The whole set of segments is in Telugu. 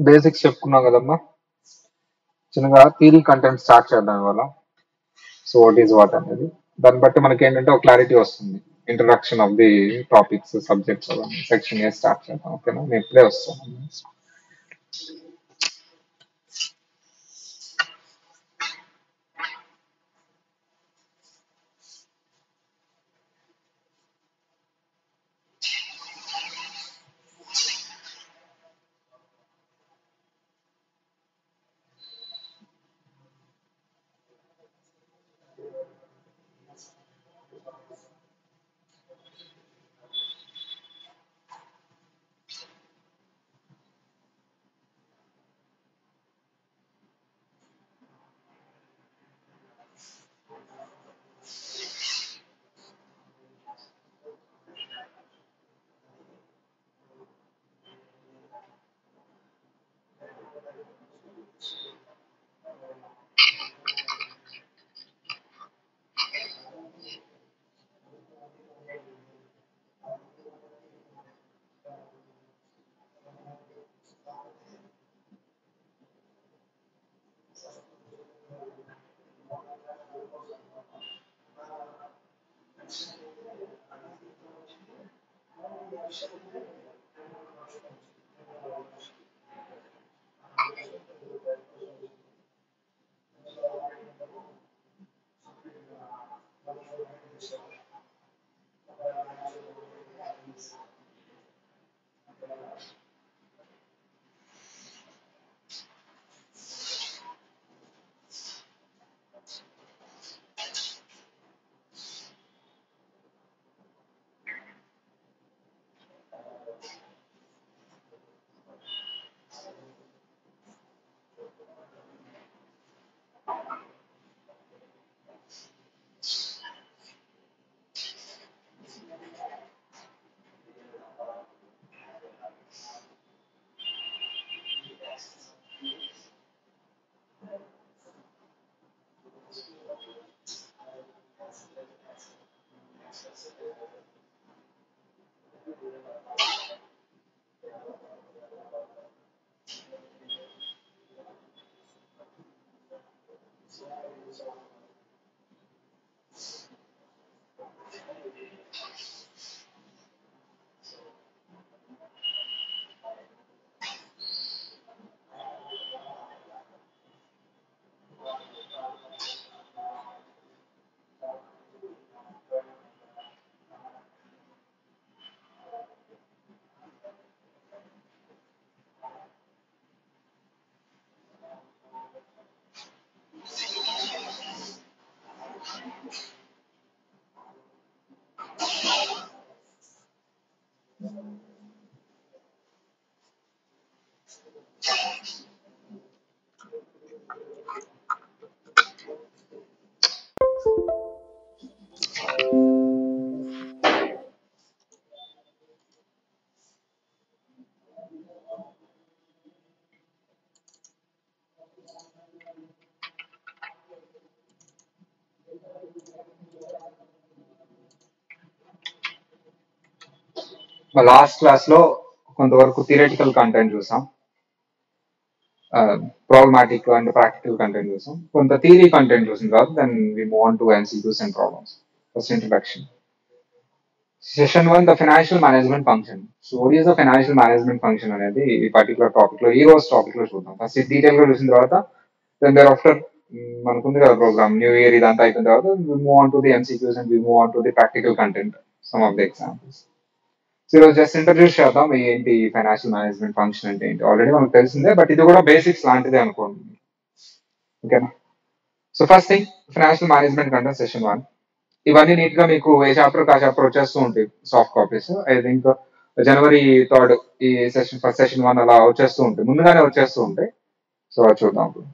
బేసిక్స్ చెప్పుకున్నాం కదమ్మా చిన్నగా థీరీ కంటెంట్ స్టార్ట్ చేద్దాం ఇవాళ సో వాట్ ఈజ్ వాట్ అనేది దాన్ని బట్టి మనకి ఏంటంటే ఒక క్లారిటీ వస్తుంది introduction of the topics subjects అవన్నీ సెక్షన్ ఏ స్టార్ట్ చేద్దాం ఓకేనా నేను ఇప్పుడే వస్తాను మా లాస్ట్ క్లాస్ లో కొంతవరకు థియరటికల్ కంటెంట్ చూసాం ప్రాబ్లమాటిక్ అండ్ ప్రాక్టికల్ కంటెంట్ చూసాం కొంత థియరీ కంటెంట్ చూసిన తర్వాత then we move on to MCQs and problems first introduction session one the financial management function so what is the financial management function అనేది ఈ పర్టికులర్ టాపిక్ లో ఈ రోజు టాపిక్ లో చూద్దాం ఫస్ట్ డీటెయిల్ గా చూసిన తర్వాత దెన్ దర్ ఆఫ్టర్ మనకుంది కదా ప్రోగ్రామ్ న్యూ ఇయర్ ఇదంతా అయిపోయిన తర్వాత we move on to the MCQs and we move on to the practical content some of the examples so ఈరోజు జస్ట్ ఇంట్రడ్యూస్ చేద్దాం ఏంటి ఫైనాన్షియల్ మేనేజ్మెంట్ ఫంక్షన్ అంటే ఏంటి ఆల్రెడీ మనకు తెలిసిందే బట్ ఇది కూడా బేసిక్స్ లాంటిదే అనుకోండి ఓకేనా so first thing financial management content session one ఇవన్నీ నీట్ గా మీకు ఏ చాప్టర్ ఆ చాప్టర్ వచ్చేస్తూ ఉంటాయి soft copies I think January third ఈ సెషన్ ఫస్ట్ సెషన్ వన్ అలా వచ్చేస్తూ ఉంటాయి ముందుగానే వచ్చేస్తూ ఉంటాయి సో అది చూద్దాం ఇప్పుడు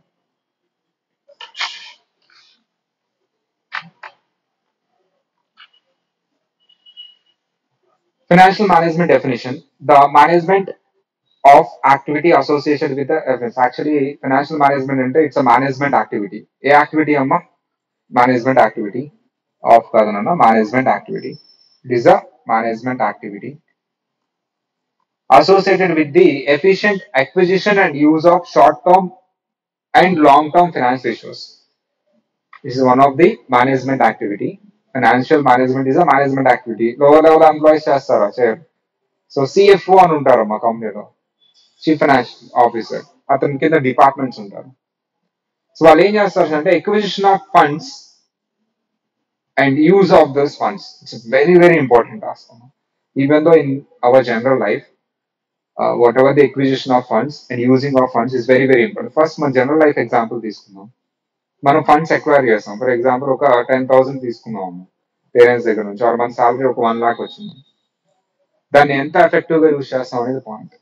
Financial management definition. The management of activity associated with the FS. Actually, financial management అంటే it's a management activity. A activity అమ్మా management activity of కాదనన్నా management activity. It is a management activity associated with the efficient acquisition and use of short-term and long-term finance ratios. This is one of the management activity. Financial management is a management activity. Lower level employees చేస్తారా చేయరు సో సిఎఫ్ఓ అని ఉంటారు మా కంపెనీలో చీఫ్ ఫైనాన్షియల్ ఆఫీసర్ అతని కింద డిపార్ట్మెంట్స్ ఉంటారు సో వాళ్ళు ఏం చేస్తారు అంటే acquisition of funds and use of those funds it's very very important task even though in our general life whatever the acquisition of funds and using of funds is very very important first మన జనరల్ లైఫ్ ఎగ్జాంపుల్ తీసుకుందాం మనం ఫండ్స్ ఎక్వైర్ చేస్తాం ఫర్ ఎగ్జాంపుల్ ఒక టెన్ థౌసండ్ తీసుకున్నాం పేరెంట్స్ దగ్గర నుంచి ఆర్ మన సాలరీ ఒక వన్ లాక్ వచ్చింది దాన్ని ఎంత ఎఫెక్టివ్ గా యూజ్ చేస్తాం అనేది పాయింట్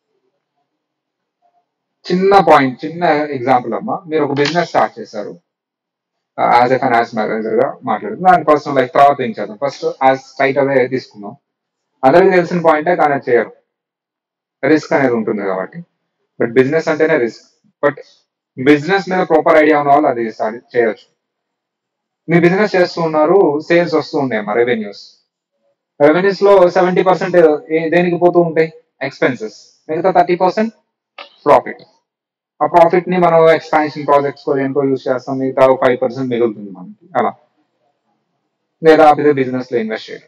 చిన్న పాయింట్ చిన్న ఎగ్జాంపుల్ అమ్మా మీరు ఒక బిజినెస్ స్టార్ట్ చేశారు యాజ్ ఎ ఫైనాన్స్ మేనేజర్ గా మాట్లాడుతుంది దాని పర్సనల్ లైఫ్ తర్వాత ఏం చేద్దాం ఫస్ట్ యాజ్ స్ట్రైట్ అవే తీసుకుందాం అందరికీ తెలిసిన పాయింటే కానీ అది చేయరు రిస్క్ అనేది ఉంటుంది కాబట్టి బట్ బిజినెస్ అంటేనే రిస్క్ బట్ బిజినెస్ మీద ప్రాపర్ ఐడియా ఉన్న వాళ్ళు అది స్టార్ట్ చేయొచ్చు మీ బిజినెస్ చేస్తూ ఉన్నారు సేల్స్ వస్తూ ఉన్నాయి మా రెవెన్యూస్ రెవెన్యూస్ లో సెవెంటీ పర్సెంట్ దేనికి పోతూ ఉంటాయి ఎక్స్పెన్సెస్ మిగతా థర్టీ పర్సెంట్ ప్రాఫిట్ ఆ ప్రాఫిట్ ని మనం ఎక్స్పాన్షన్ ప్రాజెక్ట్స్ కో దేనికో యూస్ చేస్తాం మిగతా ఫైవ్ పర్సెంట్ మిగులుతుంది మనకి అలా లేదా అదే బిజినెస్ లో ఇన్వెస్ట్ చేయడం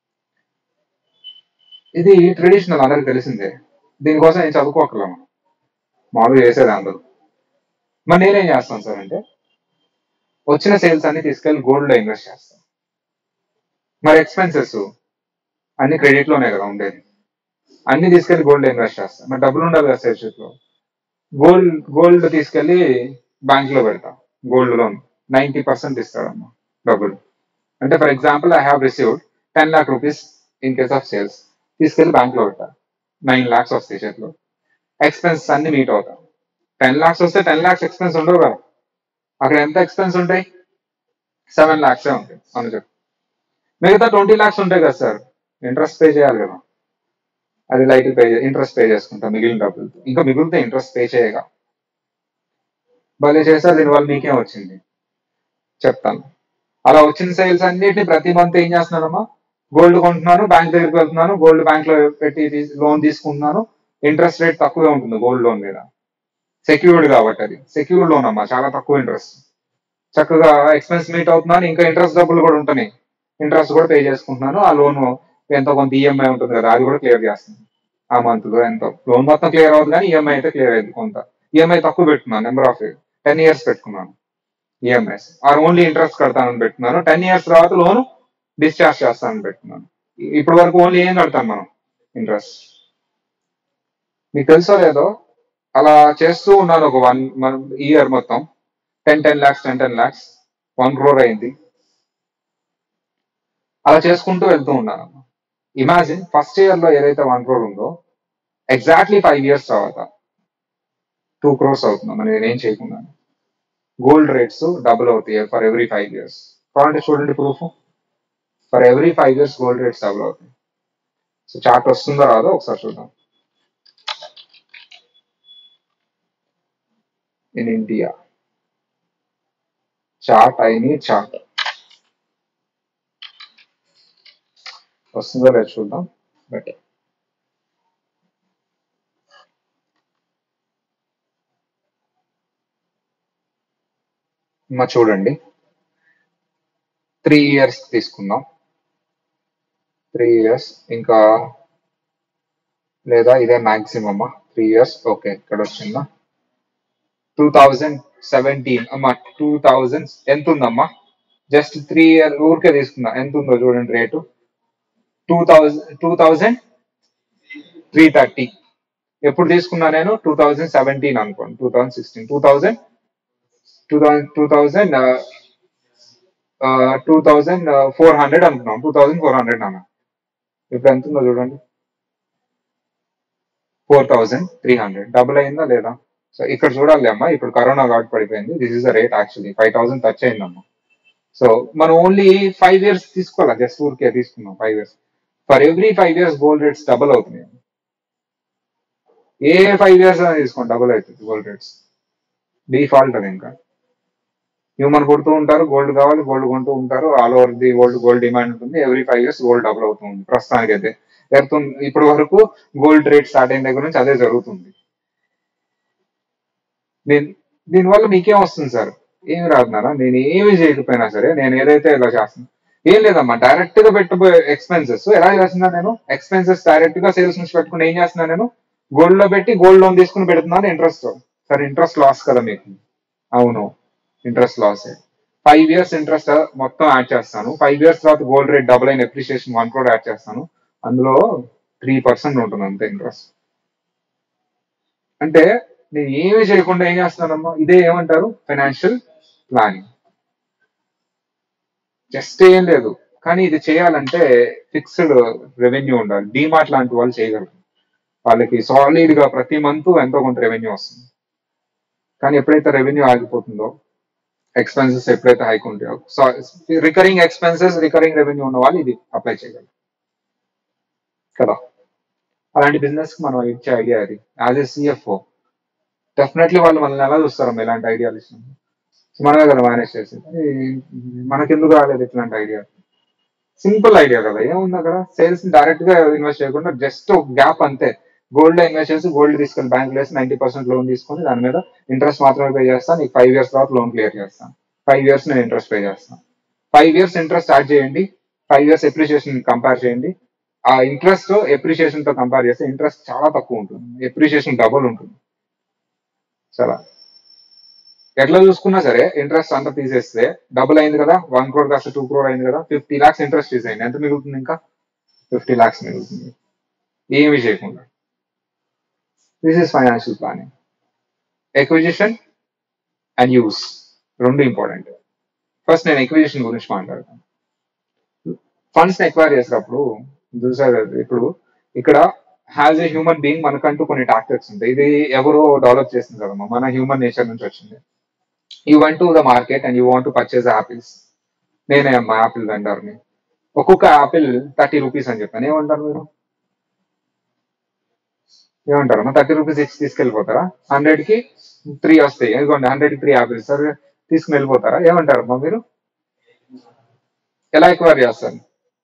ఇది ట్రెడిషనల్ అందరికి తెలిసిందే దీనికోసం నేను చదువుకోకర్లా మనం మామూలుగా చేసేది అందరూ మరి నేనేం చేస్తాను సార్ అంటే వచ్చిన సేల్స్ అన్ని తీసుకెళ్లి గోల్డ్ లో ఇన్వెస్ట్ చేస్తాం మరి ఎక్స్పెన్సెస్ అన్ని క్రెడిట్ లోనే కదా ఉండేది అన్ని తీసుకెళ్లి గోల్డ్ ఇన్వెస్ట్ చేస్తాం మరి డబ్బులు ఉండాలి కదా సేల్ షీట్ లో గోల్డ్ గోల్డ్ తీసుకెళ్లి బ్యాంక్ లో పెడతాం గోల్డ్ లోన్ నైన్టీ పర్సెంట్ ఇస్తాడమ్మా డబ్బులు అంటే for example I have received ten lakh rupees in case of sales తీసుకెళ్లి బ్యాంక్ లో పెట్టా నైన్ లాక్స్ వస్తాయి చేతిలో ఎక్స్పెన్సెస్ అన్ని మీట్ అవుతాం టెన్ లాక్స్ వస్తే టెన్ లాక్స్ ఎక్స్పెన్స్ ఉండవు కదా అక్కడ ఎంత ఎక్స్పెన్స్ ఉంటాయి సెవెన్ లాక్సే ఉంటాయి అని చెప్పి మిగతా ట్వంటీ లాక్స్ ఉంటాయి కదా సార్ ఇంట్రెస్ట్ పే చేయాలి కదా అది లైట్ పే ఇంట్రెస్ట్ పే చేసుకుంటా మిగిలిన డబ్బులు ఇంకా మిగిలితే ఇంట్రెస్ట్ పే చేయగా భలే చేస్తారు దీనివల్ల మీకేం వచ్చింది చెప్తాను అలా వచ్చిన సేల్స్ అన్నిటిని ప్రతి మంత్ ఏం చేస్తున్నానమ్మా గోల్డ్ కొంటున్నాను బ్యాంక్ దగ్గరికి వెళ్తున్నాను గోల్డ్ బ్యాంక్ లో పెట్టి లోన్ తీసుకుంటున్నాను ఇంట్రెస్ట్ రేట్ తక్కువే ఉంటుంది గోల్డ్ లోన్ మీద సెక్యూర్డ్ కాబట్టి అది సెక్యూర్డ్ లోన్ అమ్మా చాలా తక్కువ ఇంట్రెస్ట్ చక్కగా ఎక్స్పెన్స్ మీట్ అవుతున్నాను ఇంకా ఇంట్రెస్ట్ డబ్బులు కూడా ఉంటున్నాయి ఇంట్రెస్ట్ కూడా పే చేసుకుంటున్నాను ఆ లోన్ ఎంతో కొంత ఈఎంఐ ఉంటుంది కదా అది కూడా క్లియర్ చేస్తుంది ఆ మంత్ లో ఎంతో లోన్ మొత్తం క్లియర్ అవుతుంది కానీ ఈఎంఐ అయితే క్లియర్ అయింది కొంత ఈఎంఐ తక్కువ పెట్టుకున్నాను నెంబర్ ఆఫ్ టెన్ ఇయర్స్ పెట్టుకున్నాను ఈఎంఐస్ ఆర్ ఓన్లీ ఇంట్రెస్ట్ కడతానని పెట్టుకున్నాను టెన్ ఇయర్స్ తర్వాత లోన్ డిశ్చార్జ్ చేస్తానని పెట్టుకున్నాను ఇప్పటి వరకు ఓన్లీ ఏం కడతాను మనం ఇంట్రెస్ట్ మీకు తెలుసో లేదో అలా చేస్తూ ఉన్నాను ఒక వన్ వన్ ఇయర్ మొత్తం ten ten lakhs ten ten lakhs one crore అయింది అలా చేసుకుంటూ వెళ్తూ ఉన్నాను ఇమాజిన్ ఫస్ట్ ఇయర్ లో ఏదైతే వన్ క్రోర్ ఉందో ఎగ్జాక్ట్లీ ఫైవ్ ఇయర్స్ తర్వాత టూ క్రోర్స్ అవుతున్నాం మరి నేనేం చేయకుండా గోల్డ్ రేట్స్ డబుల్ అవుతాయి ఫర్ ఎవ్రీ ఫైవ్ ఇయర్స్ కావాలంటే చూడండి proof for every five years gold rates double అవుతాయి సో చార్ట్ వస్తుందో రాదో ఒకసారి చూద్దాం ఇన్ ఇండియా చార్ట్ ఐ నీ చార్ట్ వస్తుందో లేదు చూద్దాం బట్ మా చూడండి త్రీ ఇయర్స్ తీసుకుందాం త్రీ ఇయర్స్ ఇంకా లేదా ఇదే మాక్సిమమ్ త్రీ ఇయర్స్ ఓకే ఇక్కడ వచ్చిందా టూ థౌజండ్ సెవెంటీన్ అమ్మా టూ థౌజండ్ ఎంత ఉందమ్మా జస్ట్ త్రీ ఇయర్ ఊరికే తీసుకున్నా ఎంత ఉందో చూడండి rate two thousand two thousand three thirty ఎప్పుడు తీసుకున్నా నేను టూ థౌజండ్ సెవెంటీన్ అనుకోండి two thousand sixteen two thousand two thousand two thousand two thousand four hundred అనుకున్నాం టూ థౌజండ్ ఫోర్ హండ్రెడ్ అన్న ఇప్పుడు ఎంత ఉందో చూడండి four thousand three hundred double అయిందా లేదా సో ఇక్కడ చూడాలి అమ్మా ఇప్పుడు కరోనా కాబట్టి పడిపోయింది this is the rate actually five thousand touch అయిందమ్మా సో మనం ఓన్లీ ఫైవ్ ఇయర్స్ తీసుకోవాలా జస్ట్ ఊరికే తీసుకున్నాం five years for every five years gold rates double అవుతున్నాయి ఏ ఫైవ్ ఇయర్స్ అని తీసుకోండి డబుల్ అవుతుంది గోల్డ్ రేట్స్ డిఫాల్ట్ అది ఇంకా హ్యూమన్ కొడుతూ ఉంటారు గోల్డ్ కావాలి గోల్డ్ కొంటూ ఉంటారు all over the world gold demand ఉంటుంది every five years gold double అవుతుంది ప్రస్తుతానికి అయితే ఎర్త్ ఇప్పటి వరకు గోల్డ్ రేట్ స్టార్ట్ అయిన దగ్గర నుంచి అదే జరుగుతుంది దీని దీనివల్ల మీకేం వస్తుంది సార్ ఏమి రాదున్నారా నేను ఏమి చేయకపోయినా సరే నేను ఏదైతే ఇలా చేస్తున్నాను ఏం లేదమ్మా డైరెక్ట్ గా పెట్టబోయే ఎక్స్పెన్సెస్ ఎలా చేస్తున్నా నేను ఎక్స్పెన్సెస్ డైరెక్ట్ గా సేల్స్ నుంచి పెట్టుకుని ఏం చేస్తున్నా నేను గోల్డ్ లో పెట్టి గోల్డ్ లోన్ తీసుకుని పెడుతున్నాను ఇంట్రెస్ట్ సార్ ఇంట్రెస్ట్ లాస్ కదా మీకు అవును interest loss five years interest మొత్తం యాడ్ చేస్తాను ఫైవ్ ఇయర్స్ తర్వాత గోల్డ్ రేట్ డబుల్ అయిన ఎప్రిషియేషన్ వన్ క్రోడ్ యాడ్ చేస్తాను అందులో త్రీ పర్సెంట్ ఉంటుంది అంతే ఇంట్రెస్ట్ అంటే నేను ఏమి చేయకుండా ఏం చేస్తున్నానమ్మా ఇదే ఏమంటారు ఫైనాన్షియల్ ప్లానింగ్ జస్ట్ ఏం లేదు కానీ ఇది చేయాలంటే ఫిక్స్డ్ రెవెన్యూ ఉండాలి డిమార్ట్ లాంటి వాళ్ళు చేయగలరు వాళ్ళకి సాలిడ్ గా ప్రతి మంత్ ఎంతో కొంత రెవెన్యూ వస్తుంది కానీ ఎప్పుడైతే రెవెన్యూ ఆగిపోతుందో ఎక్స్పెన్సెస్ ఎప్పుడైతే హైక్ ఉంటాయో రికరింగ్ ఎక్స్పెన్సెస్ రికరింగ్ రెవెన్యూ ఉన్న వాళ్ళు ఇది అప్లై చేయగలరు కదా అలాంటి బిజినెస్ కి మనం ఇచ్చే ఐడియా అది యాజ్ ఏ సిఎఫ్ఓ డెఫినెట్లీ వాళ్ళు మనల్ని ఎలా చూస్తారమ్మా ఇలాంటి ఐడియాలు ఇచ్చినప్పుడు మనమే కదా మేనేజ్ చేసేది మనకెందుకు రాలేదు ఇట్లాంటి ఐడియా సింపుల్ ఐడియా కదా ఏముంది అక్కడ సేల్స్ డైరెక్ట్ గా ఇన్వెస్ట్ చేయకుండా జస్ట్ ఒక గ్యాప్ అంతే గోల్డ్ లో ఇన్వెస్ట్ చేసి గోల్డ్ తీసుకొని బ్యాంక్ వేసి నైన్టీ పర్సెంట్ లోన్ తీసుకొని దాని మీద ఇంట్రెస్ట్ మాత్రమే పే చేస్తాను నీకు ఫైవ్ ఇయర్స్ తర్వాత లోన్ క్లియర్ చేస్తాను ఫైవ్ ఇయర్స్ నేను ఇంట్రెస్ట్ పే చేస్తాను ఫైవ్ ఇయర్స్ ఇంట్రెస్ట్ స్టార్ట్ చేయండి ఫైవ్ ఇయర్స్ ఎప్రిషియేషన్ కంపేర్ చేయండి ఆ ఇంట్రెస్ట్ ఎప్రిషియేషన్ తో కంపేర్ చేస్తే ఇంట్రెస్ట్ చాలా తక్కువ ఉంటుంది ఎప్రిషియేషన్ డబుల్ ఉంటుంది చాలా ఎట్లా చూసుకున్నా సరే ఇంట్రెస్ట్ అంతా తీసేస్తే డబుల్ అయింది కదా వన్ క్రోర్ కాస్త టూ క్రోర్ అయింది కదా ఫిఫ్టీ లాక్స్ ఇంట్రెస్ట్ తీసేయండి ఎంత మిగులుతుంది ఇంకా ఫిఫ్టీ లాక్స్ మిగులుతుంది ఏమి చేయకుండా this is financial planning acquisition and use రెండు ఇంపార్టెంట్ ఫస్ట్ నేను ఎక్విజిషన్ గురించి మాట్లాడతాను ఫండ్స్ ఎక్వైర్ చేసినప్పుడు చూసారు ఇప్పుడు ఇక్కడ హ్యాజ్ ఏ హ్యూమన్ బీయింగ్ మనకంటూ కొన్ని టాక్టిక్స్ ఉంటాయి ఇది ఎవరో డెవలప్ చేసింది కదమ్మా మన హ్యూమన్ నేచర్ నుంచి వచ్చింది you went to the market and you want to purchase apples నేనే అమ్మా యాపిల్ వెండర్ని ఒక్కొక్క యాపిల్ థర్టీ రూపీస్ అని చెప్పాను ఏమంటారు మీరు ఏమంటారు అమ్మా థర్టీ రూపీస్ ఇచ్చి తీసుకెళ్ళిపోతారా హండ్రెడ్ కి త్రీ వస్తాయి ఎందుకంటే హండ్రెడ్ కి త్రీ యాపిల్స్ సరే తీసుకుని వెళ్ళిపోతారా ఏమంటారు అమ్మా మీరు ఎలా ఎక్వైర్ చేస్తారు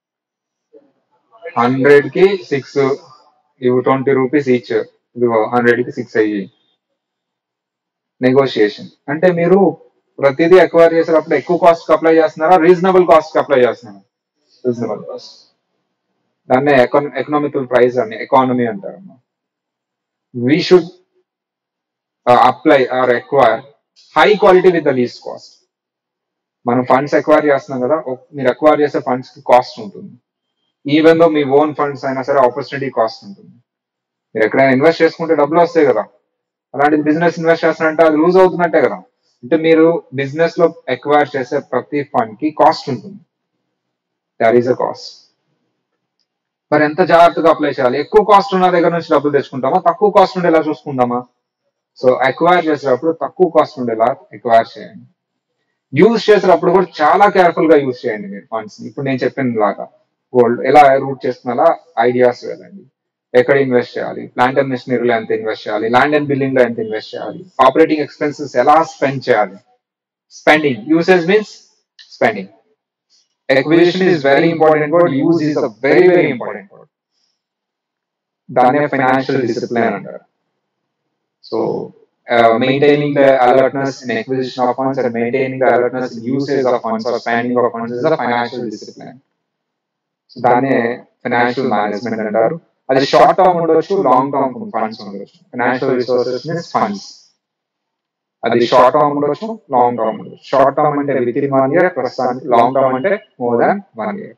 హండ్రెడ్ కి సిక్స్ ఇవి ట్వంటీ రూపీస్ ఈచ్ ఇదిగో హండ్రెడ్ కి సిక్స్ అయ్యి నెగోషియేషన్ అంటే మీరు ప్రతిదీ ఎక్వైర్ చేసేటప్పుడు ఎక్కువ కాస్ట్ అప్లై చేస్తున్నారా రీజనబుల్ కాస్ట్ అప్లై చేస్తున్నారా రీజనబుల్ కాస్ట్ దాన్నే ఎకనామికల్ ప్రైస్ అని ఎకానమీ అంటారు we should apply or acquire high quality with the least cost మనం ఫండ్స్ ఎక్వైర్ చేస్తున్నాం కదా ఒక- మీరు ఎక్వైర్ చేసే ఫండ్స్ కి కాస్ట్ ఉంటుంది ఈవెన్ దో మీ ఓన్ ఫండ్స్ అయినా సరే ఆపర్చునిటీ కాస్ట్ ఉంటుంది మీరు ఎక్కడైనా ఇన్వెస్ట్ చేసుకుంటే డబ్బులు వస్తాయి కదా అలాంటి బిజినెస్ ఇన్వెస్ట్ చేస్తారంటే అది లూజ్ అవుతున్నట్టే కదా అంటే మీరు బిజినెస్ లో ఎక్వైర్ చేసే ప్రతి ఫండ్ కి కాస్ట్ ఉంటుంది దర్ ఈస్ అ కాస్ట్ మరి ఎంత జాగ్రత్తగా అప్లై చేయాలి ఎక్కువ కాస్ట్ ఉన్న దగ్గర నుంచి డబ్బులు తెచ్చుకుంటామా తక్కువ కాస్ట్ ఉండేలా చూసుకుందామా సో ఎక్వైర్ చేసేటప్పుడు తక్కువ కాస్ట్ ఉండేలా ఎక్వైర్ చేయండి యూజ్ చేసేటప్పుడు కూడా చాలా కేర్ఫుల్ గా యూజ్ చేయండి మీరు ఫండ్స్ ఇప్పుడు నేను చెప్పిన లాగా గోల్డ్ ఎలా రూట్ చేస్తున్నా ఐడియాస్ వెళ్ళండి ఎక్కడ ఇన్వెస్ట్ చేయాలి ప్లాంట్ అండ్ మిషనరీలో ఎంత ఇన్వెస్ట్ చేయాలి ల్యాండ్ అండ్ బిల్డింగ్ లో ఎంత ఇన్వెస్ట్ చేయాలి ఆపరేటింగ్ ఎక్స్పెన్సెస్ ఎలా స్పెండ్ చేయాలి spending usage means spending acquisition is very important word use is a very very important word దాన్నే ఫైనాన్షియల్ డిసిప్లిన్ అంటారు so maintaining the alertness in acquisition of funds and maintaining the alertness in usage of funds or spending of funds is a financial discipline so దాన్నే ఫైనాన్షియల్ మేనేజ్మెంట్ అంటారు అది షార్ట్ టర్మ్ ఉండొచ్చు లాంగ్ టర్మ్ ఫండ్స్ ఉండొచ్చు ఫైనాన్షియల్ రిసోర్సెస్ మీన్స్ ఫండ్స్ అది షార్ట్ టర్మ్ ఉండొచ్చు లాంగ్ టర్మ్ ఉండొచ్చు షార్ట్ టర్మ్ అంటే విత్ ఇన్ వన్ ఇయర్ ప్రస్తుతానికి లాంగ్ టర్మ్ అంటే మోర్ దాన్ వన్ ఇయర్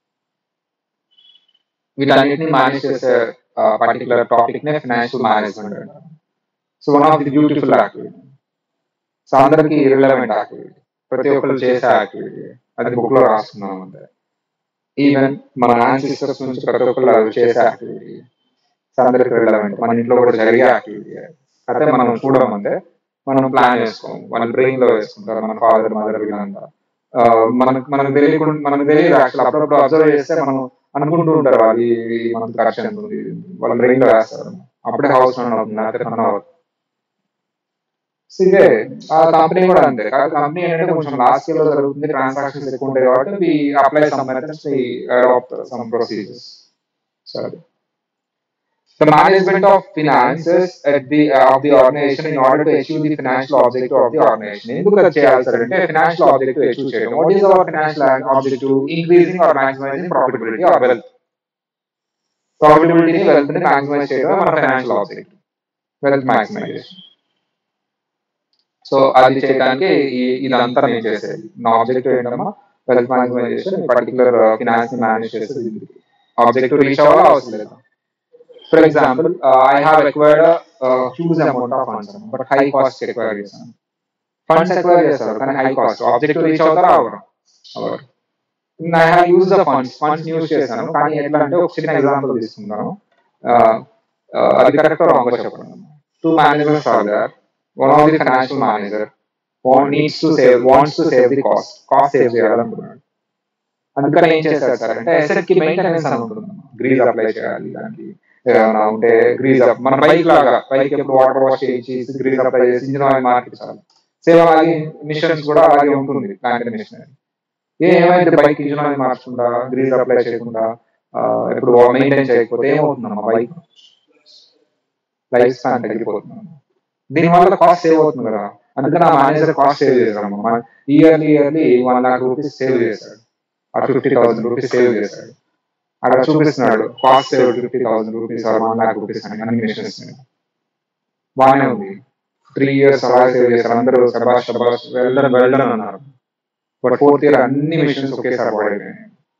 వీటన్నిటిని మేనేజ్ చేసే పర్టికులర్ టాపిక్ నే ఫైనాన్షియల్ మేనేజ్మెంట్ అంటారు so one of the beautiful activity so అందరికి రిలవెంట్ యాక్టివిటీ ప్రతి ఒక్కరు చేసే యాక్టివిటీ అది బుక్ లో రాసుకున్నాం అంతే ఈవెన్ మన ఆన్సిస్టర్స్ నుంచి ప్రతి ఒక్కరు అది చేసే యాక్టివిటీ సో అందరికి రిలవెంట్ మన ఇంట్లో కూడా జరిగే యాక్టివిటీ అయితే మనం చూడడం అంటే మనం ప్లాన్ చేసుకోం వాళ్ళ బ్రెయిన్ లో వేసుకుంటారు మన ఫాదర్ మదర్ వీళ్ళంతా ఆ, మనకు మనకు తెలియకుండా మనకు తెలియదు యాక్చువల్ అప్పుడప్పుడు అబ్జర్వ్ చేస్తే మనం అనుకుంటూ ఉంటారు వాళ్ళు ఈ మంత్ ఖర్చు ఎంత ఉంది వాళ్ళ బ్రెయిన్ లో వేస్తారు అప్పుడే హౌస్ రన్ అవుతుంది లేకపోతే రన్ అవ్వదు సో ఇదే ఆ కంపెనీ కూడా అంతే కాదు కంపెనీ ఏంటంటే కొంచెం లాస్ట్ ఇయర్ లో జరుగుతుంది ట్రాన్సాక్షన్స్ ఎక్కువ ఉంటాయి కాబట్టి we apply some methods we adopt some procedures so Sorry. The management of finances at the of the organization in order to achieve the financial objective of the organization. ఎందుకు అది చేయాలి సార్ అంటే ఫినాన్షియల్ ఆబ్జెక్టివ్ అచీవ్ చేయడం what is our financial objective increasing or maximising profitability or wealth ప్రాఫిటబిలిటీని వెల్త్ ని మాక్సిమైజ్ చేయడం మన financial objective wealth maximisation so అది చేయడానికి ఈ- ఇదంతా నేను చేసేది నా ఆబ్జెక్టివ్ ఏంటమ్మా వెల్త్ మాక్సిమైజేషన్ పర్టికులర్ ఫినాన్స్ ని మేనేజ్ చేసేది ఆబ్జెక్టివ్ రీచ్ అవ్వాలా అవసరం లేదు for example I have acquired huge amount of funds but high cost acquire చేశాను ఫండ్స్ ఎక్వైర్ చేస్తారు కానీ హై కాస్ట్ ఆబ్జెక్టివ్ రీచ్ అవుతారా అవరు అవరు I have use the funds funds use చేశాను కానీ ఎట్లా అంటే ఒక చిన్న ఎగ్జాంపుల్ తీసుకుందాను Uh, uh, అది కరెక్ట్ రాంగ్ చెప్పండి two managers are there one of the financial manager needs to save wants to save the cost cost save చేయాలనుకున్నాడు అందుకని ఏం చేశారు సార్ అంటే ఎసెట్ కి మెయింటెనెన్స్ అని ఉంటుంది గ్రీజ్ అప్లై చేయాలి దానికి ఏమైనా ఉంటే గ్రీజ్ అప్ మన బైక్ లాగా బైక్ ఎప్పుడు వాటర్ వాష్ చేసి గ్రీజ్ అప్లై చేసి ఇంజిన్ ఆయిల్ మార్పించాలి సేమ్ అలాగే మిషన్స్ కూడా అలాగే ఉంటుంది ప్లాంట్ మిషన్ ఏమైతే బైక్ ఇంజిన్ ఆయిల్ మార్చకుండా గ్రీజ్ అప్లై చేయకుండా ఆ, ఇప్పుడు మెయింటైన్ చేయకపోతే ఏమవుతుందమ్మా బైక్ లైఫ్ స్పాన్ తగ్గిపోతుంది దీనివల్ల కాస్ట్ సేవ్ అవుతుంది కదా అందుకని ఆ మేనేజర్ కాస్ట్ సేవ్ చేశారమ్మా yearly yearly one lakh rupees save చేశాడు ఆ ఫిఫ్టీ థౌసండ్ రూపీస్ సేవ్ చేశాడు అక్కడ చూపిస్తున్నాడు cost save fifty thousand rupees or one lakh rupees అని అన్ని మిషన్స్ బాగానే ఉంది త్రీ ఇయర్స్ అలా సేవ్ చేశారు అందరూ శబాష్ శబాష్ వెల్డన్ వెల్డన్ అన్నారు బట్ ఫోర్త్ ఇయర్ అన్ని మిషన్స్ ఒకేసారి పడిపోయాయి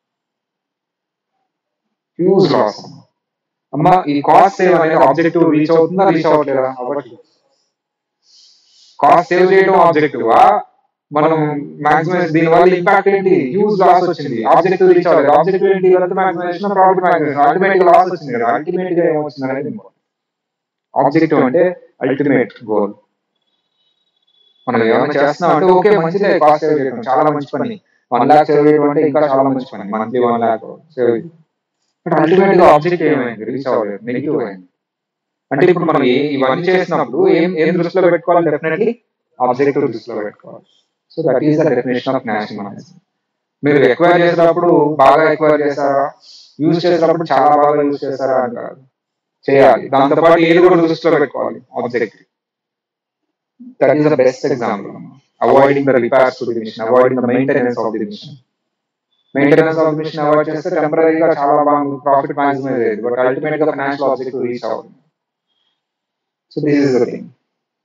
హ్యూజ్ లాస్ అమ్మ ఈ కాస్ట్ సేవ్ అనేది ఆబ్జెక్టివ్ రీచ్ అవుతుందా రీచ్ అవ్వట్లేదా అవ్వట్లేదు కాస్ట్ సేవ్ చేయడం ఆబ్జెక్టివ్ మనం మాక్సిమైజ్ దీని వల్ల ఇంపాక్ట్ ఏంటి హ్యూజ్ లాస్ వచ్చింది ఆబ్జెక్టివ్ రీచ్ అవ్వలేదు ఆబ్జెక్టివ్ ఏంటి wealth maximisation profit maximisation ultimate గా లాస్ వచ్చింది కదా అల్టిమేట్ గా ఏమొచ్చింది అనేది ఆబ్జెక్టివ్ అంటే అల్టిమేట్ గోల్ మనం ఏమైనా చేస్తున్నాం అంటే ఓకే మంచిదే కాస్ట్ సేవ్ చేయడం చాలా మంచి పని వన్ లాక్ సేవ్ చేయడం అంటే ఇంకా చాలా మంచి పని monthly one lakh save but ultimate గా ఆబ్జెక్టివ్ ఏమైంది రీచ్ అవ్వలేదు నెగిటివ్ అయింది అంటే ఇప్పుడు మనం ఏ- ఇవన్నీ చేసినప్పుడు ఏం ఏం దృష్టిలో పెట్టుకోవాలి డెఫినెట్లీ ఆబ్జెక్టివ్ దృష్టిలో పెట్టుకోవాలి so that is the definition of national management మీరు ఎక్వైర్ చేసేటప్పుడు బాగా ఎక్వైర్ చేశారా యూజ్ చేసేటప్పుడు చాలా బాగా యూజ్ చేశారా అని కాదు చేయాలి దాంతో పాటు ఏది కూడా దృష్టిలో పెట్టుకోవాలి objective that is the best example avoiding the repairs to the mission avoiding the maintenance of the mission maintenance of mission avoid చేస్తే టెంపరీగా చాలా బాగా ప్రాఫిట్ మాక్సిమైజ్ అయ్యేది బట్ అల్టిమేట్ గా ఫైనాన్షియల్ ఆబ్జెక్టివ్ రీచ్ అవ్వదు so this is the thing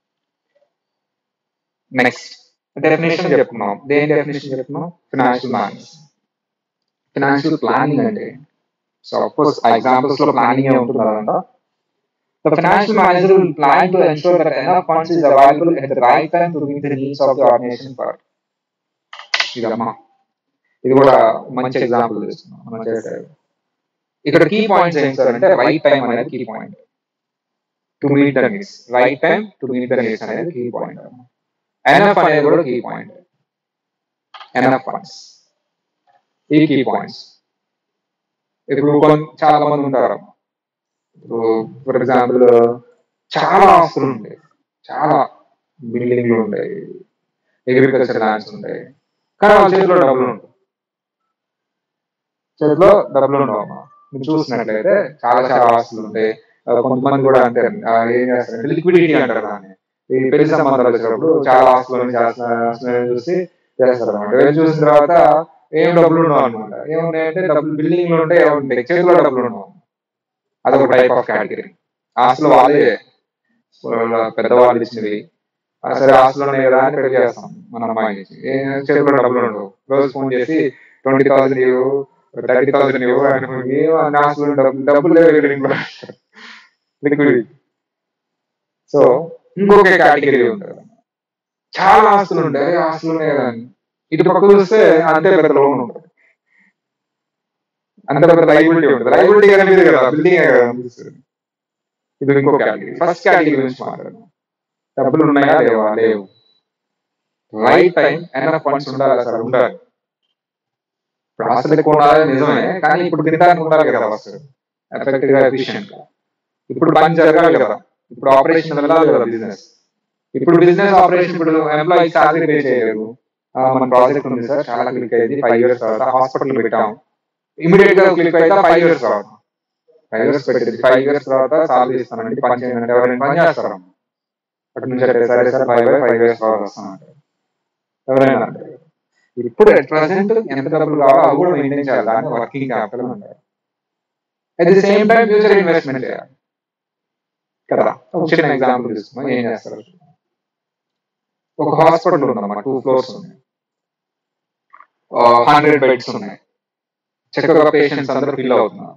next definition చెప్పుకున్నాం దేని డెఫినేషన్ చెప్పుకున్నాం ఫినాన్షియల్ మేనేజ్మెంట్ ఫినాన్షియల్ ప్లానింగ్ అంటే సో అఫ్ కోర్స్ ఎగ్జాంపుల్స్ లో ప్లానింగ్ ఉంటుంది అదంతా The financial manager will plan to ensure that enough funds is available at the right time to meet the needs of the organization for ఇదమ్మా ఇది కూడా మంచి ఎగ్జాంపుల్ తీసుకున్నాం మనం చేసేది ఇక్కడ కీ పాయింట్స్ ఏం సార్ అంటే రైట్ టైం అనేది key point to meet the needs right time to meet the needs అనేది కీ పాయింట్ ఎన్ఎఫ్ అనేది కూడా కీ పాయింట్ ఎన్ఎఫ్ ఫండ్స్ ఈ కీ పాయింట్స్ ఇప్పుడు కొన్- చాలా మంది ఉంటారు ఇప్పుడు ఫర్ ఎగ్జాంపుల్ చాలా ఆస్తులు ఉంటాయి చాలా బిల్డింగ్లు ఉంటాయి అగ్రికల్చర్ ల్యాండ్స్ ఉంటాయి కానీ వాళ్ళ చేతిలో డబ్బులు ఉంటాయి చేతిలో డబ్బులు ఉండవు మీరు చూసినట్లయితే చాలా చాలా ఆస్తులు ఉంటాయి ఆ, కొంతమంది కూడా అంతే ఆ, ఏం చేస్తారంటే లిక్విడిటీ అంటారు దాన్ని ఈ పెళ్లి సంబంధాలు వచ్చినప్పుడు చాలా ఆస్తులను చేస్తున్నారు చూసి చేస్తారు అనమాట వెళ్ళి చూసిన తర్వాత ఏం డబ్బులు ఉండవు అనమాట ఏమున్నాయంటే డబ్బులు బిల్డింగ్లు ఉంటాయి ఏముంటాయి చేతిలో డబ్బులు ఉండవు అదొక టైప్ ఆఫ్ కేటగిరీ ఆస్తులు వాళ్ళే వాళ్ళ పెద్దవాళ్ళు ఇచ్చినవి ఆ, సరే ఆస్తులు ఉన్నాయి కదా అని పెళ్లి చేస్తాం మన అమ్మాయిని ఇచ్చి ఏ చేతిలో డబ్బులు ఉండవు రోజు ఫోన్ చేసి ట్వంటీ థౌసండ్ ఇవ్వు థర్టీ థౌసండ్ ఇవ్వు అని ఏమో అన్ని ఆస్తులు డబ్బులు డబ్బులు లేవు లిక్విడిటీ సో ఇంకొక కేటగిరీ ఉంటుంది చాలా ఆస్తులు ఉంటాయి ఆస్తులు ఉన్నాయి కదా అని. ఇటు పక్క చూస్తే అంతే పెద్ద లోన్ ఉంటుంది అంత పెద్ద లైబిలిటీ ఉంటుంది లైబిలిటీ అనేది కదా బిల్డింగ్ కదా అనిపిస్తుంది. ఇది ఇంకో కేటగిరీ ఫస్ట్ కేటగిరీ గురించి మాట్లాడదాం డబ్బులు ఉన్నాయా లేవా లేవు రైట్ టైం ఎనఫ్ ఫండ్స్ ఉండాలి సార్ ఉండాలి ఇప్పుడు ఆస్తులు ఎక్కువ ఉండాలి నిజమే కానీ ఇప్పుడు తినడానికి ఉండాలి కదా ఫస్ట్ ఎఫెక్టివ్ గా ఎఫిషియెంట్ గా ఇప్పుడు పని జరగాలి కదా ఇప్పుడు ఆపరేషన్ వెళ్ళాలి కదా బిజినెస్ ఇప్పుడు బిజినెస్ ఆపరేషన్ ఇప్పుడు ఎంప్లాయీ సాలరీ పే చేయలేదు ఆ, మన ప్రాజెక్ట్ ఉంది సార్ చాలా క్లిక్ అయింది ఫైవ్ ఇయర్స్ తర్వాత హాస్పిటల్ పెట్టాం ఇమీడియట్ గా క్లిక్ అయితే ఫైవ్ ఇయర్స్ తర్వాత ఫైవ్ ఇయర్స్ పెట్టింది ఫైవ్ ఇయర్స్ తర్వాత సాలరీ ఇస్తానండి పని చేయండి ఎవరైనా పని చేస్తారా అటు నుంచి అంటే సరే సార్ ఫైవ్ ఫైవ్ ఇయర్స్ తర్వాత వస్తానంటారు ఎవరైనా అంటారు ఇప్పుడు అట్ ప్రజెంట్ ఎంత డబ్బులు కావాలో అవి కూడా మెయింటైన్ చేయాలి దాన్ని వర్కింగ్ క్యాపిటల్ అంటారు at the same time future investment చేయాలి కదా ఒక చిన్న ఎగ్జాంపుల్ తీసుకున్నాం ఏం చేస్తారు ఒక హాస్పిటల్ ఉందన్నమాట టూ ఫ్లోర్స్ ఉన్నాయి హండ్రెడ్ బెడ్స్ ఉన్నాయి చక్కగా పేషెంట్స్ అందరూ ఫిల్ అవుతున్నారు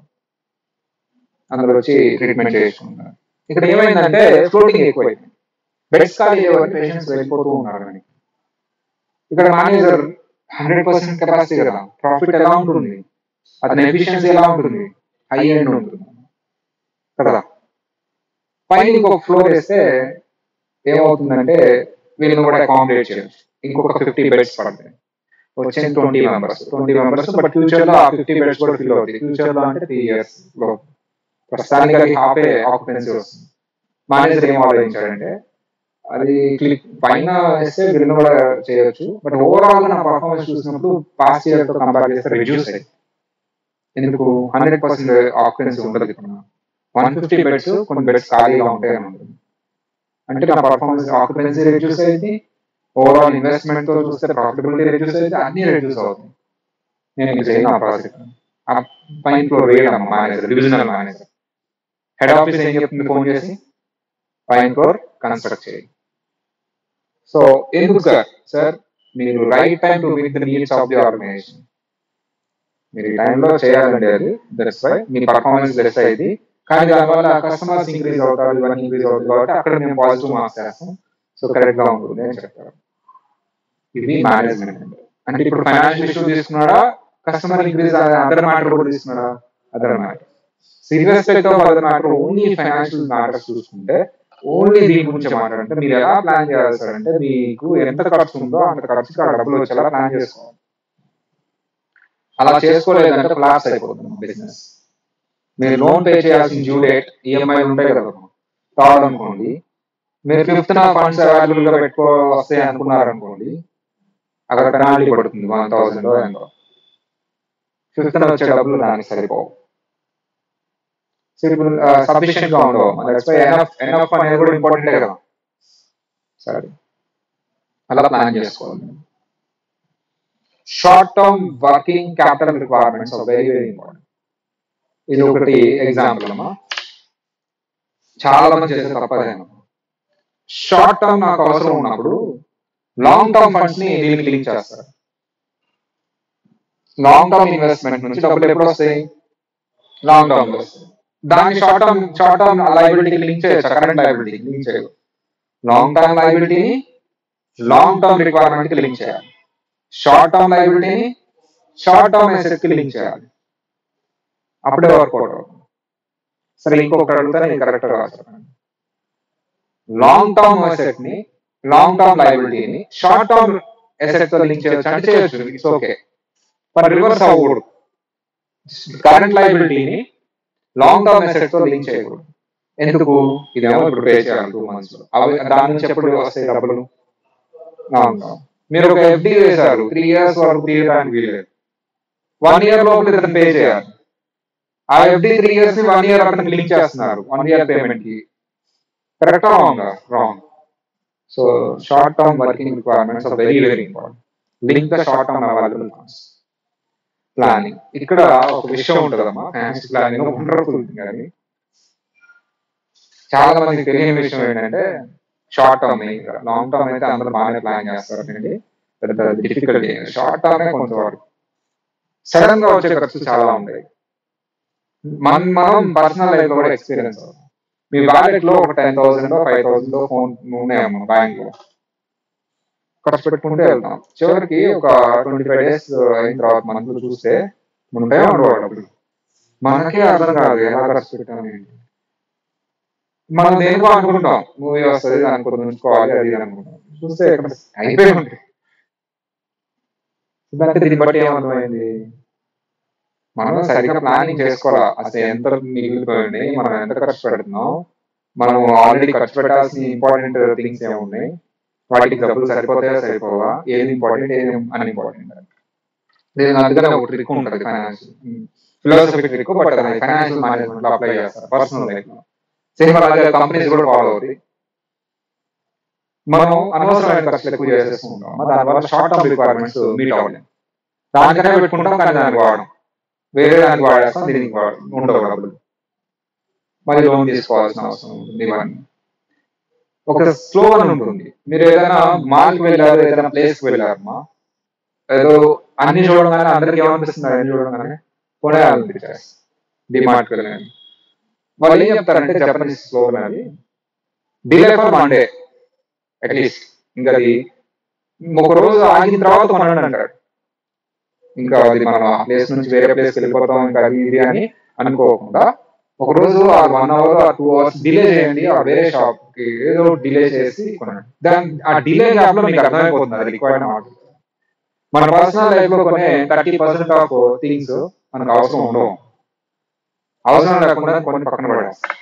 అందరూ వచ్చి ట్రీట్మెంట్ చేసుకుంటున్నారు ఇక్కడ ఏమైందంటే ఫ్లోటింగ్ ఎక్కువైంది బెడ్స్ ఖాళీ లేవని పేషెంట్స్ వెళ్ళిపోతూ ఉన్నారు కానీ ఇక్కడ మేనేజర్ హండ్రెడ్ పర్సెంట్ కెపాసిటీ కదా ప్రాఫిట్ ఎలా ఉంటుంది అతని ఎఫిషియన్సీ ఎలా ఉంటుంది హై ఎండ్ ఉంటుంది కదా పైన ఇంకొక ఫ్లోర్ వేస్తే ఏమవుతుందంటే వీళ్ళని కూడా అకామిడేట్ చేయొచ్చు ఇంకొక ఫిఫ్టీ బెడ్స్ పడతాయి వచ్చిన twenty members twenty members but future లో ఆ ఫిఫ్టీ బెడ్స్ కూడా ఫిల్ అవుతాయి ఫ్యూచర్ లో అంటే త్రీ ఇయర్స్ లో ప్రస్తుతానికి అది హాఫ్ ఏ ఆక్యుపెన్సీ వస్తుంది మేనేజర్ ఏం ఆలోచించాడంటే అది క్లిక్ పైన వేస్తే వీళ్ళని కూడా చేయొచ్చు బట్ ఓవరాల్ నా పర్ఫార్మెన్స్ చూసినప్పుడు పాస్ట్ ఇయర్ తో కంపేర్ చేస్తే రిడ్యూస్ అయ్యి ఎందుకు హండ్రెడ్ పర్సెంట్ ఆక్యుపెన్సీ ఉండదు ఇప్పుడు వన్ ఫిఫ్టీ బెడ్స్ కొన్ని బెడ్స్ ఖాళీగా ఉంటాయి అని ఉంటుంది అంటే నా పర్ఫార్మెన్స్ ఆక్యుపెన్సీ రిడ్యూస్ అయింది ఓవరాల్ ఇన్వెస్ట్మెంట్ తో చూస్తే ప్రాఫిటబిలిటీ రిడ్యూస్ అయింది అన్ని రిడ్యూస్ అవుతుంది నేను ఇంక చేయను ఆ ప్రాజెక్ట్ ఆ పైన ఫ్లోర్ వేయడం manager divisional manager head office ఏం చెప్తుంది ఫోన్ చేసి పైన ఫ్లోర్ కన్స్ట్రక్ట్ చేయి సో ఎందుకు సార్ సార్ మీరు right time to meet the needs of the organization మీరు ఈ టైంలో చేయాలండి అది దట్స్ వై మీ పర్ఫార్మెన్స్ లెస్ అయ్యింది కానీ దానివల్ల కస్టమర్స్ ఇంక్రీజ్ అవుతారు ఇవన్నీ ఇంక్రీజ్ అవుతుంది కాబట్టి అక్కడ మేము పాజిటివ్ మార్క్స్ చేస్తాం సో కరెక్ట్ గా ఉంటుంది అని చెప్తారు ఇది మేనేజ్మెంట్ అంటే ఇప్పుడు ఫైనాన్షియల్ ఇష్యూ తీసుకున్నాడా కస్టమర్ ఇంక్రీజ్ అదర్ మ్యాటర్ కూడా తీసుకున్నాడా other matter serious of other matter only financial matters చూసుకుంటే ఓన్లీ దీని గురించి మాట్లాడంటే మీరు ఎలా ప్లాన్ చేయాలి సార్ అంటే మీకు ఎంత ఖర్చు ఉందో అంత ఖర్చుకి ఆ డబ్బులు వచ్చేలా ప్లాన్ చేసుకోవాలి అలా చేసుకోలేదంటే క్లాస్ అయిపోతుంది బిజినెస్ మీరు లోన్ పే చేయాల్సిన డ్యూ డేట్ ఈఎంఐ ఉంటాయి కదా థర్డ్ అనుకోండి మీరు ఫిఫ్త్ నా ఫండ్స్ అవైలబుల్ గా పెట్టుకో వస్తాయి అనుకున్నారు అనుకోండి అక్కడ పెనాల్టీ పడుతుంది వన్ థౌసండ్ ఎంతో ఫిఫ్త్ వచ్చే డబ్బులు దానికి సరిపోవు సఫిషియెంట్ గా ఉండవు ఎనఫ్ ఎనఫ్ అనేది కూడా ఇంపార్టెంటే కదా సరే అలా ప్లాన్ చేసుకోవాలి short term working capital requirements very very important ఇది ఒకటి ఎగ్జాంపుల్ అమ్మా చాలా మంది చేసే తప్పదేమో షార్ట్ టర్మ్ నాకు అవసరం ఉన్నప్పుడు లాంగ్ టర్మ్ ఫండ్స్ ని దీనికి లింక్ చేస్తారు లాంగ్ టర్మ్ ఇన్వెస్ట్మెంట్ నుంచి డబ్బులు ఎప్పుడు వస్తాయి లాంగ్ టర్మ్ లో వస్తాయి దాన్ని షార్ట్ టర్మ్ షార్ట్ టర్మ్ లైబిలిటీకి లింక్ చేయొచ్చు కరెంట్ లైబిలిటీకి లింక్ చేయదు లాంగ్ టర్మ్ లైబిలిటీని లాంగ్ టర్మ్ రిక్వైర్మెంట్ కి లింక్ చేయాలి షార్ట్ టర్మ్ లైబిలిటీని షార్ట్ టర్మ్ అసెట్ కి లింక్ చేయాలి అప్పుడే వర్కౌట్ అవుతుంది సరే ఇంకొకటి అడుగుతాను నేను కరెక్ట్ గా చెప్పండి లాంగ్ టర్మ్ అసెట్ ని లాంగ్ టర్మ్ లైబిలిటీని షార్ట్ టర్మ్ అసెట్ తో లింక్ చేయొచ్చు అంటే చేయొచ్చు ఇట్స్ ఓకే బట్ రివర్స్ అవ్వకూడదు కరెంట్ లైబిలిటీని లాంగ్ టర్మ్ అసెట్ తో లింక్ చేయకూడదు ఎందుకు ఇదేమో ఇప్పుడు పే చేయాలి టూ మంత్స్ లో అవి దాని నుంచి ఎప్పుడు వస్తాయి డబ్బులు లాంగ్ టర్మ్ మీరు ఒక ఎఫ్డి వేశారు త్రీ ఇయర్స్ వరకు తీయడానికి వీలేదు వన్ ఇయర్ లోపల ఇతను పే చేయాలి ఆ ఎఫ్డి త్రీ ఇయర్స్ ని వన్ ఇయర్ అతనికి లింక్ చేస్తున్నారు వన్ ఇయర్ పేమెంట్ కి correct wrong wrong so short term working requirements are very very important link the short term available funds planning ఇక్కడ ఒక విషయం ఉంటుందమ్మా ఫైనాన్షియల్ ప్లానింగ్ వండర్ఫుల్ కానీ చాలా మందికి తెలియని విషయం ఏంటంటే షార్ట్ టర్మ్ లాంగ్ టర్మ్ అయితే అందరూ బాగానే ప్లాన్ చేస్తారు అండి పెద్ద డిఫికల్ట్ షార్ట్ టర్మ్ కొంచెం వరకు సడన్ గా వచ్చే ఖర్చు చాలా ఉంటాయి మనం మనం పర్సనల్ లైఫ్ లో కూడా ఎక్స్పీరియన్స్ అవుతాం మీ వ్యాలెట్ లో ఒక ten thousand five thousand phone ఉన్నాయమ్మా బ్యాంక్ లో ఖర్చు పెట్టుకుంటే వెళ్తాం చివరికి ఒక ట్వంటీ ఫైవ్ డేస్ అయిన తర్వాత మంత్ చూస్తే ఉంటాయో ఉండవు డబ్బులు మనకే అర్థం కాదు ఎలా ఖర్చు పెట్టాము ఏంటి మనం దేనికో అనుకుంటాం మూవీ వస్తుంది దానికి కొంచెం ఉంచుకోవాలి అది ఇది అనుకుంటాం చూస్తే ఇక్కడ అయిపోయి ఉంటాయి అంటే దీన్ని బట్టి ఏమర్థమైంది మనం సరిగ్గా ప్లానింగ్ చేసుకోవాలా అసలు ఎంత మిగిలిపోయింది మనం ఎంత ఖర్చు పెడుతున్నాం మనం ఆల్రెడీ ఖర్చు పెట్టాల్సిన ఇంపార్టెంట్ థింగ్స్ ఏమున్నాయి వాటికి డబ్బులు సరిపోతాయా సరిపోవా ఏది ఇంపార్టెంట్ ఏది అన్ ఇంపార్టెంట్ దీని అందుకనే ఒక ట్రిక్ ఉంటుంది ఫైనాన్స్ ఫిలాసఫీ ట్రిక్ బట్ అది ఫైనాన్షియల్ మేనేజ్మెంట్ లో అప్లై చేస్తారు పర్సనల్ లైఫ్ లో సినిమా కంపెనీస్ కూడా ఫాలో అవుతాయి మనం అనవసరమైన ఖర్చులు ఎక్కువ చేసేసుకుంటాం దానివల్ల షార్ట్ టర్మ్ రిక్వైర్మెంట్స్ మీట్ అవ్వలేము దానికనే పెట్టుకుంటాం కానీ దానికి వాడడం వేరే దానికి వాడేస్తాం దీనికి వాడ ఉండవు డబ్బులు మళ్ళీ లోన్ తీసుకోవాల్సిన అవసరం ఉంటుంది ఇవన్నీ ఒక స్లోగన్ ఉంటుంది మీరు ఏదైనా మాల్కి వెళ్ళారు ఏదైనా ప్లేస్ కి వెళ్ళారమ్మా ఏదో అన్ని చూడగానే అందరికి ఏమనిపిస్తుంది అన్ని చూడగానే కొనేయాలనిపించారు డిమార్ట్ వెళ్ళాను వాళ్ళు ఏం చెప్తారంటే జపనీస్ స్లోగన్ అది delay for one day at least ఇంకా అది ఒక రోజు ఆగిన తర్వాత కొనండి అంటాడు ఇంకా అది మనం ఆ ప్లేస్ నుంచి వేరే ప్లేస్ వెళ్ళిపోతాం ఇంకా అది ఇది అని అనుకోకుండా ఒక రోజు ఆ వన్ అవర్ ఆ టూ అవర్స్ డిలే చేయండి ఆ వేరే షాప్ కి ఏదో డిలే చేసి కొనండి దాని ఆ డిలే గ్యాప్ లో మీకు అర్థమైపోతుంది అది రిక్వైర్డ్ మాట మన పర్సనల్ లైఫ్ లో కొనే థర్టీ పర్సెంట్ ఆఫ్ థింగ్స్ మనకు అవసరం ఉండవు అవసరం లేకుండా కొన్ని పక్కన పడేస్తాం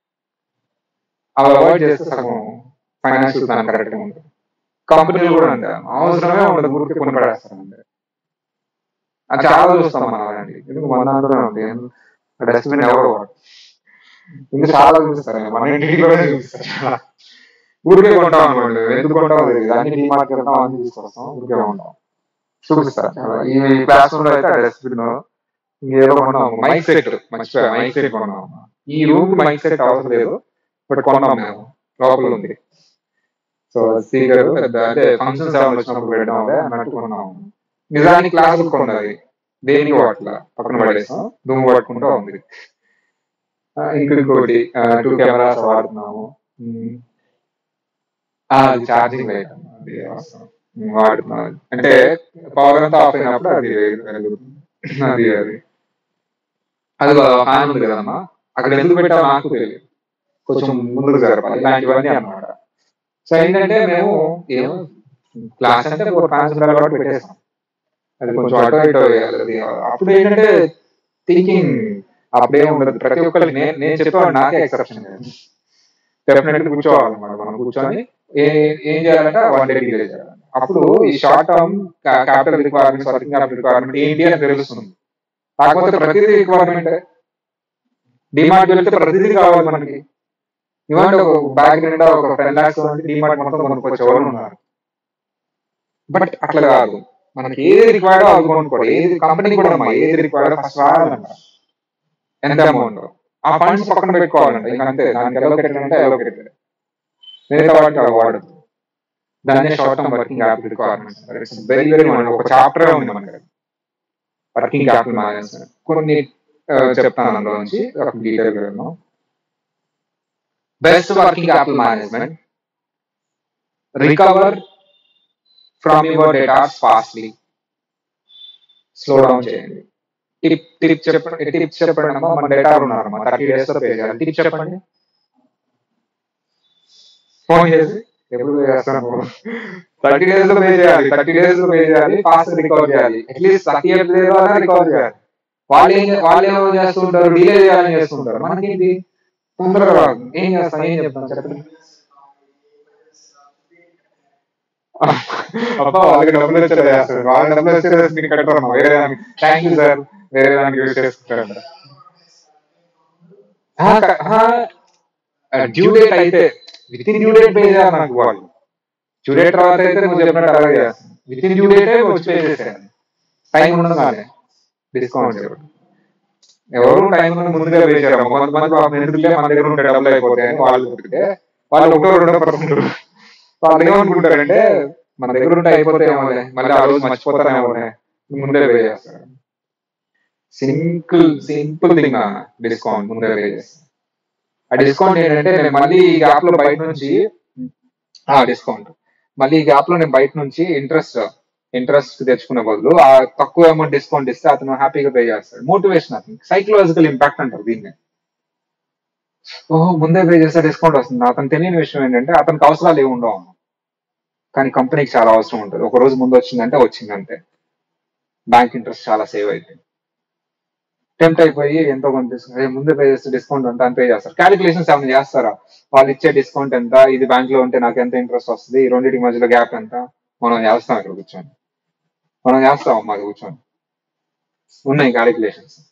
అవి అవాయిడ్ చేస్తే సగం ఫైనాన్షియల్ ప్లాన్ కరెక్ట్ గా ఉంటుంది కంపెనీలు కూడా అంతే అవసరమే ఉండదు ఊరికి కొన్ని పడేస్తారు అంతే అది చాలా చూస్తాం మనం అలాంటి ఎందుకు మన దాంట్లోనే ఉంది డస్ట్బిన్ ఎవరు వాడు ఇంకా చాలా చూపిస్తారు మన ఇంటికి కూడా చూపిస్తారు చాలా ఊరికే కొంటాం అనుకోండి ఎందుకు కొంటాం తెలియదు అన్ని డిమార్ట్ వెళ్తాం అన్ని తీసుకొస్తాం ఊరికే ఉంటాం చూపిస్తారు చాలా ఈ క్లాస్ రూమ్ లో అయితే డస్ట్బిన్ ఇంకేదో కొన్నాం మైక్ సెట్ మర్చిపోయా మైక్ సెట్ కొన్నాం ఈ రూమ్ మైక్ సెట్ అవసరం లేదు బట్ కొన్నాం మేము లోపల ఉంది సో స్పీకర్ పెద్ద అంటే ఫంక్షన్స్ ఏమైనా వచ్చినప్పుడు పెట్టడం అదే అన్నట్టు కొన్నాం నిజానికి క్లాసులు కొన్నది దేనికి వాట్ల పక్కన పడేసాం దుమ్ము పట్టుకుంటూ ఉంది ఆ, ఇంకొకటి టూ కెమెరాస్ వాడుతున్నాము ఉమ్. ఆ, అది ఛార్జింగ్ లైట్ అది వాస్తవం. ఉమ్, వాడుతున్నాం అంటే పవర్ అంతా ఆఫ్ అయినప్పుడు అది వెలుగుతుంది అది అది అది ఫ్యాన్ ఉంది కదమ్మా అక్కడ ఎందుకు పెట్టా నాకు తెలియదు కొంచెం ముందుకు జరపాలి ఇలాంటివన్నీ అన్నమాట సో ఏంటంటే మేము ఏమో క్లాస్ అంటే ఫోర్ ఫ్యాన్స్ ఉండాలి కాబట్టి పెట్టేస్తాం అది కొంచెం అటో ఇటో వేయాలి అది అప్పుడు ఏంటంటే థింకింగ్ అప్పుడే ఉండదు ప్రతి ఒక్కరికి నేను నేను చెప్పాను నాకే ఎక్సెప్షన్ డెఫినెట్లీ కూర్చోవాలన్నమాట మనం కూర్చొని ఏ ఏం చేయాలంటే వన్ డే డిలే చేయాలి అప్పుడు ఈ short term capital requirements working capital requirement ఏంటి అని తెలుస్తుంది కాకపోతే ప్రతిదీ రిక్వైర్మెంట్ డిమాండ్ వెళ్తే ప్రతిదీ కావాలి మనకి ఇవ్వండి ఒక బ్యాగ్ నిండా ఒక టెన్ లాక్స్ డిమాండ్ మొత్తం కొనుక్కోవచ్చు ఎవరు ఉన్నారు బట్ అట్లా కాదు మనకి ఏది రిక్వైర్డ్ అది కొనుక్కోవాలి ఏది కంపెనీ కూడా అమ్మా ఏది రిక్వైర్డ్ ఫస్ట్ రాయాలంట ఎంత అమౌంట్ ఆ ఫండ్స్ పక్కన పెట్టుకోవాలంట ఇంకా అంతే దానికి ఎలోకేటెడ్ అంటే ఎలోకేటెడ్ మిగతా వాటికి అవి వాడదు దాన్నే short term working capital requirements it's very very ఒక చాప్టర్ ఉంది మనకి వర్కింగ్ క్యాపిటల్ మేనేజ్మెంట్ కొన్ని ఆ, చెప్తాను అందులో నుంచి ఒక డీటెయిల్ వెళ్దాం best working capital management recover from your debtors fastly slow down చేయండి టిప్ టిప్ చెప్పండి టిప్ చెప్పండి అమ్మా మన డేటా ఉన్నారమ్మా థర్టీ డేస్ లో పే చేయాలి టిప్ చెప్పండి ఫోన్ చేసి ఎప్పుడు పే చేస్తాను థర్టీ డేస్ లో పే చేయాలి థర్టీ డేస్ లో పే చేయాలి ఫాస్ట్ రికవర్ చేయాలి అట్లీస్ట్ థర్టీ ఎయిట్ డేస్ లో రికవర్ చేయాలి వాళ్ళు ఏం చే- వాళ్ళు ఏమో చేస్తుంటారు డిలే చేయాలని చేస్తుంటారు మనకేంటి తొందరగా రాదు. ఏం చేస్తాం ఏం చెప్తాం చెప్పండి అబ్బా వాళ్ళకి డబ్బులు వచ్చేది చేస్తారు వాళ్ళ డబ్బులు వచ్చేది మీకు కట్టరమ్మా వేరే దానికి థ్యాంక్ యూ సార్ వేరే దానికి యూజ్ చేసుకుంటారు డ్యూ డేట్ అయితే within due date pay చేయాలి నాకు వాళ్ళు డ్యూ డేట్ తర్వాత అయితే నువ్వు చెప్పినట్టు అలాగే చేస్తాను విత్ ఇన్ డ్యూ డేట్ వచ్చి పే చేసేయాలి టైం ఉండగానే డిస్కౌంట్ ఎవరు టైం ముందుగా పే చేయరు కొంతమంది పాపం ఎందుకులే మన దగ్గర ఉంటే డబ్బులు అయిపోతాయి అని వాళ్ళు చెప్తే వాళ్ళు ఒకటో రెండో పర్సెంట్ వాళ్ళు ఏమనుకుంటారంటే మన దగ్గర ఉంటే అయిపోతాయేమోలే మళ్ళీ ఆ రోజు మర్చిపోతారేమోలే ముందే పే చేస్తారు సింపుల్ సింపుల్ థింగ్ డిస్కౌంట్ ముందే పే చేస్తారు ఆ డిస్కౌంట్ ఏంటంటే నేను మళ్ళీ ఈ గ్యాప్ లో బయట నుంచి ఆ డిస్కౌంట్ మళ్ళీ ఈ గ్యాప్ లో నేను బయట నుంచి ఇంట్రెస్ట్ ఇంట్రెస్ట్ తెచ్చుకునే బదులు ఆ తక్కువ అమౌంట్ డిస్కౌంట్ ఇస్తే అతను హ్యాపీగా పే చేస్తాడు మోటివేషన్ అతను సైకలాజికల్ ఇంపాక్ట్ అంటారు దీన్ని ఓహో ముందే పే చేస్తే డిస్కౌంట్ వస్తుంది అతను తెలియని విషయం ఏంటంటే అతనికి అవసరాలు ఏమి ఉండవు కానీ కంపెనీకి చాలా అవసరం ఉంటుంది ఒక రోజు ముందు వచ్చిందంటే వచ్చిందంటే బ్యాంక్ ఇంట్రెస్ట్ చాలా సేవ్ అవుతుంది టెంప్ట్ అయిపోయి ఎంతో కొంత తీసుకుని "ఏ, ముందే పే చేస్తే డిస్కౌంట్ అంటే అని పే చేస్తారు క్యాలిక్యులేషన్స్ ఏమైనా చేస్తారా వాళ్ళు ఇచ్చే డిస్కౌంట్ ఎంత ఇది బ్యాంక్ లో ఉంటే నాకు ఎంత ఇంట్రెస్ట్ వస్తుంది ఈ రెండింటి మధ్యలో గ్యాప్ ఎంత మనం చేస్తాం ఇక్కడ కూర్చొని మనం చేస్తాం మాది కూర్చొని ఉన్నాయి క్యాలిక్యులేషన్స్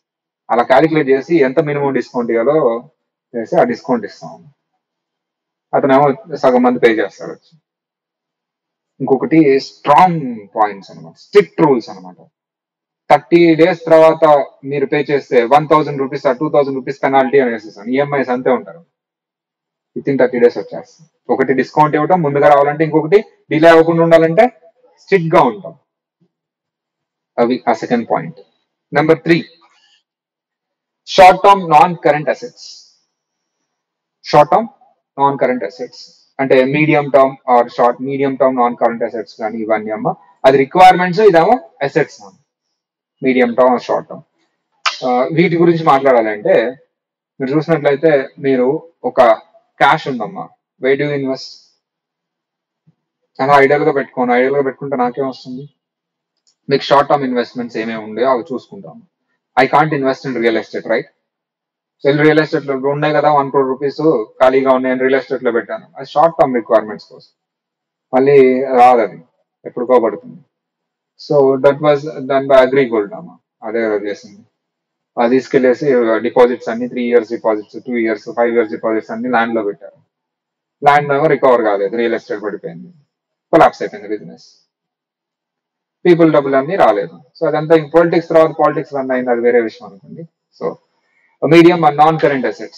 అలా క్యాలిక్యులేట్ చేసి ఎంత మినిమం డిస్కౌంట్ ఇవ్వాలో చేసి ఆ డిస్కౌంట్ ఇస్తాం అతనేమో సగం మంది పే చేస్తాడు వచ్చి ఇంకొకటి స్ట్రాంగ్ పాయింట్స్ అనమాట స్ట్రిక్ట్ రూల్స్ అనమాట థర్టీ డేస్ తర్వాత మీరు పే చేస్తే one thousand rupees two thousand rupees penalty అని వేసేస్తాను ఈఎంఐస్ అంతే ఉంటారు విత్ ఇన్ థర్టీ డేస్ వచ్చేస్తాయి ఒకటి డిస్కౌంట్ ఇవ్వటం ముందుగా రావాలంటే ఇంకొకటి డిలే అవ్వకుండా ఉండాలంటే స్ట్రిక్ట్ గా ఉంటాం అవి ఆ second point number three short term non current assets short term non current assets అంటే medium term or short medium term non current assets కానీ ఇవన్నీ అమ్మ అది రిక్వైర్మెంట్స్ ఇదేమో assets medium term short term వీటి గురించి మాట్లాడాలంటే మీరు చూసినట్లయితే మీరు ఒక క్యాష్ ఉందమ్మా వై డూ ఇన్వెస్ట్ చాలా ఐడియల్ గా పెట్టుకోను ఐడియల్ గా పెట్టుకుంటే నాకేం వస్తుంది మీకు షార్ట్ టర్మ్ ఇన్వెస్ట్మెంట్స్ ఏమేమి ఉన్నాయో అవి చూసుకుంటాం I can't invest in real estate right sell real estate లో ఉన్నాయి కదా వన్ క్రోడ్ రూపీస్ ఖాళీగా ఉన్నాయి రియల్ ఎస్టేట్ లో పెట్టాను అది షార్ట్ టర్మ్ రిక్వైర్మెంట్స్ కోసం మళ్ళీ రాదు అది ఎప్పుడుకో పడుతుంది సో దట్ వాజ్ దాని బై అగ్రీ గోల్డ్ అమ్మ అదే కదా చేసింది అది తీసుకెళ్లేసి డిపాజిట్స్ అన్ని three years deposits two years five years deposits అన్ని ల్యాండ్ లో పెట్టారు ల్యాండ్ ఏమో రికవర్ కాలేదు రియల్ ఎస్టేట్ పడిపోయింది కొలాప్స్ అయిపోయింది బిజినెస్ పీపుల్ డబ్బులు అన్ని రాలేదు సో అదంతా పాలిటిక్స్ తర్వాత పాలిటిక్స్ రన్ అయింది అది వేరే విషయం అనుకోండి so medium and non current assets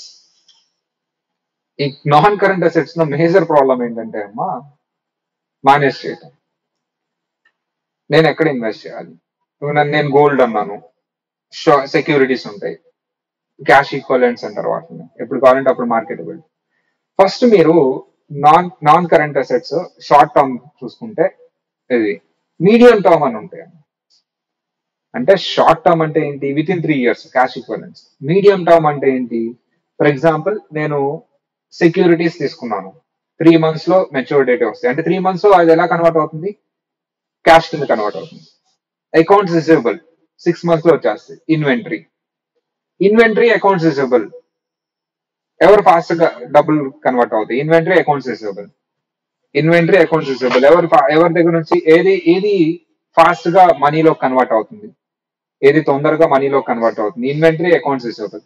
ఈ నాన్ కరెంట్ అసెట్స్ లో మేజర్ ప్రాబ్లం ఏంటంటే అమ్మా మేనేజ్ చేయటం నేను ఎక్కడ ఇన్వెస్ట్ చేయాలి ఇప్పుడు నన్ను నేను గోల్డ్ అన్నాను సెక్యూరిటీస్ ఉంటాయి క్యాష్ ఈక్వలెంట్స్ అంటారు వాటిని ఎప్పుడు కావాలంటే అప్పుడు మార్కెట్ వెళ్ళి ఫస్ట్ మీరు non non current assets short term చూసుకుంటే ఇది మీడియం టర్మ్ అని ఉంటాయి అంటే షార్ట్ టర్మ్ అంటే ఏంటి within three years cash equivalents medium term అంటే ఏంటి ఫర్ ఎగ్జాంపుల్ నేను సెక్యూరిటీస్ తీసుకున్నాను త్రీ మంత్స్ లో మెచ్యూర్ డేట్ వస్తాయి అంటే త్రీ మంత్స్ లో అది ఎలా కన్వర్ట్ అవుతుంది క్యాష్ కింద కన్వర్ట్ అవుతుంది అకౌంట్స్ రిసీవబుల్ సిక్స్ మంత్స్ లో వచ్చేస్తాయి ఇన్వెంటరీ ఇన్వెంటరీ అకౌంట్స్ రిసీవబుల్ ఎవరు ఫాస్ట్ గా డబ్బులు కన్వర్ట్ అవుతాయి inventory accounts receivable inventory accounts receivable ఎవరు fa- ఎవరి దగ్గర నుంచి ఏది ఏది ఫాస్ట్ గా మనీలో కన్వర్ట్ అవుతుంది ఏది తొందరగా మనీలో కన్వర్ట్ అవుతుంది ఇన్వెంటరీ అకౌంట్స్ రిసీవబుల్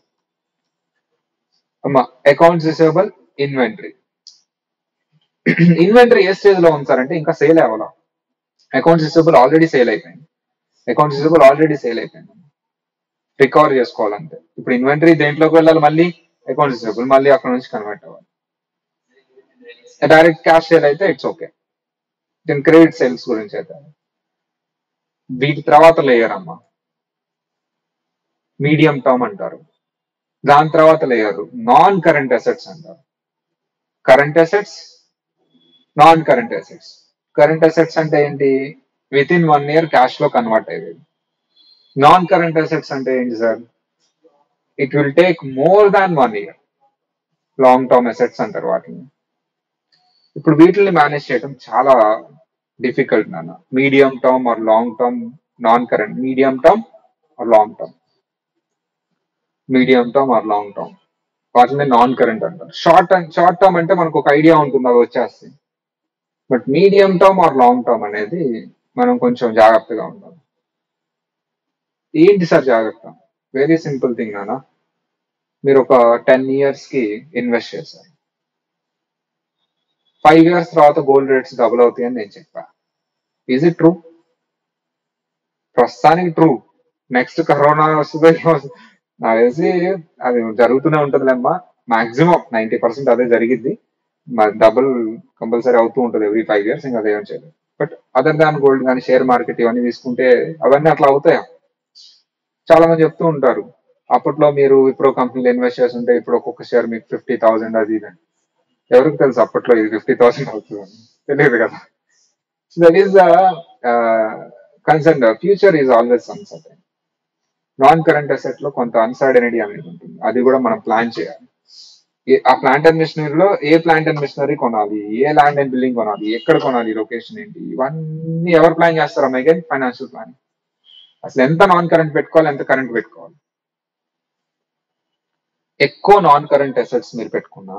అమ్మా అకౌంట్స్ రిసీవబుల్ ఇన్వెంటరీ ఇన్వెంటరీ ఏ స్టేజ్ లో ఉంచారంటే ఇంకా సేల్ అవ్వాల అకౌంట్స్ రిసీవబుల్ ఆల్రెడీ సేల్ అయిపోయింది అకౌంట్స్ రిసీవబుల్ ఆల్రెడీ సేల్ అయిపోయింది రికవర్ చేసుకోవాలంటే ఇప్పుడు ఇన్వెంటరీ దేంట్లోకి వెళ్ళాలి మళ్ళీ అకౌంట్స్ రిసీవబుల్ మళ్ళీ అక్కడ నుంచి కన్వర్ట్ అవ్వాలి డైరెక్ట్ క్యాష్ సేల్ అయితే ఇట్స్ ఓకే దీని క్రెడిట్ సేల్స్ గురించి అయితే వీటి తర్వాత లేయర్ అమ్మా మీడియం టర్మ్ అంటారు దాని తర్వాత లేయర్ నాన్ కరెంట్ అసెట్స్ అంటారు current assets non current assets current assets అంటే ఏంటి within one year cash లో కన్వర్ట్ అయ్యేది నాన్ కరెంట్ అసెట్స్ అంటే ఏంటి sir it will take more than one year long term assets అంటారు వాటిని ఇప్పుడు వీటిని మేనేజ్ చేయడం చాలా డిఫికల్ట్ నాన్న medium term or long term non current medium term or long term medium term or long term వాటిని నాన్ కరెంట్ అంటారు షార్ట్ షార్ట్ టర్మ్ అంటే మనకు ఒక ఐడియా ఉంటుంది అది వచ్చేస్తుంది but medium term or long term అనేది మనం కొంచెం జాగ్రత్తగా ఉండాలి ఏంటి సార్ జాగ్రత్త వెరీ సింపుల్ థింగ్ నాన్న మీరు ఒక టెన్ ఇయర్స్ కి ఇన్వెస్ట్ చేశారు ఫైవ్ ఇయర్స్ తర్వాత గోల్డ్ రేట్స్ డబుల్ అవుతాయని నేను చెప్పా ఈజ్ ఇట్ ట్రూ ప్రస్తుతానికి ట్రూ నెక్స్ట్ కరోనా వస్తుందో ఏమో వస్తుందో. నాకు తెలిసి అది జరుగుతూనే ఉంటుందిలేమ్మా మాక్సిమం నైన్టీ పర్సెంట్ అదే జరిగింది డబుల్ కంపల్సరీ అవుతూ ఉంటుంది ఎవ్రీ ఫైవ్ ఇయర్స్ ఇంకా అదేం చేయలేదు బట్ అదర్ దాన్ గోల్డ్ కానీ షేర్ మార్కెట్ ఇవన్నీ తీసుకుంటే అవన్నీ అట్లా అవుతాయా చాలా మంది చెప్తూ ఉంటారు అప్పట్లో మీరు ఇప్పుడు కంపెనీలో ఇన్వెస్ట్ చేస్తుంటే ఇప్పుడు ఒక్కొక్క షేర్ మీకు ఫిఫ్టీ థౌసండ్ అది ఇది అని. ఎవరికి తెలుసు అప్పట్లో ఇది ఫిఫ్టీ థౌసండ్ అవుతుందని తెలియదు కదా that is the concern future is always uncertain non current asset లో కొంత అన్సర్టనిటీ అనేది ఉంటుంది అది కూడా మనం ప్లాన్ చేయాలి ఏ- ఆ ప్లాంట్ అండ్ మిషనరీలో ఏ ప్లాంట్ అండ్ మిషనరీ కొనాలి ఏ ల్యాండ్ అండ్ బిల్డింగ్ కొనాలి ఎక్కడ కొనాలి లొకేషన్ ఏంటి ఇవన్నీ ఎవరు ప్లాన్ చేస్తారు అమ్మాయి ఫైనాన్షియల్ ప్లాన్ అసలు ఎంత నాన్ కరెంట్ పెట్టుకోవాలి ఎంత కరెంట్ పెట్టుకోవాలి ఎక్కువ నాన్ కరెంట్ అసెట్స్ మీరు పెట్టుకున్నా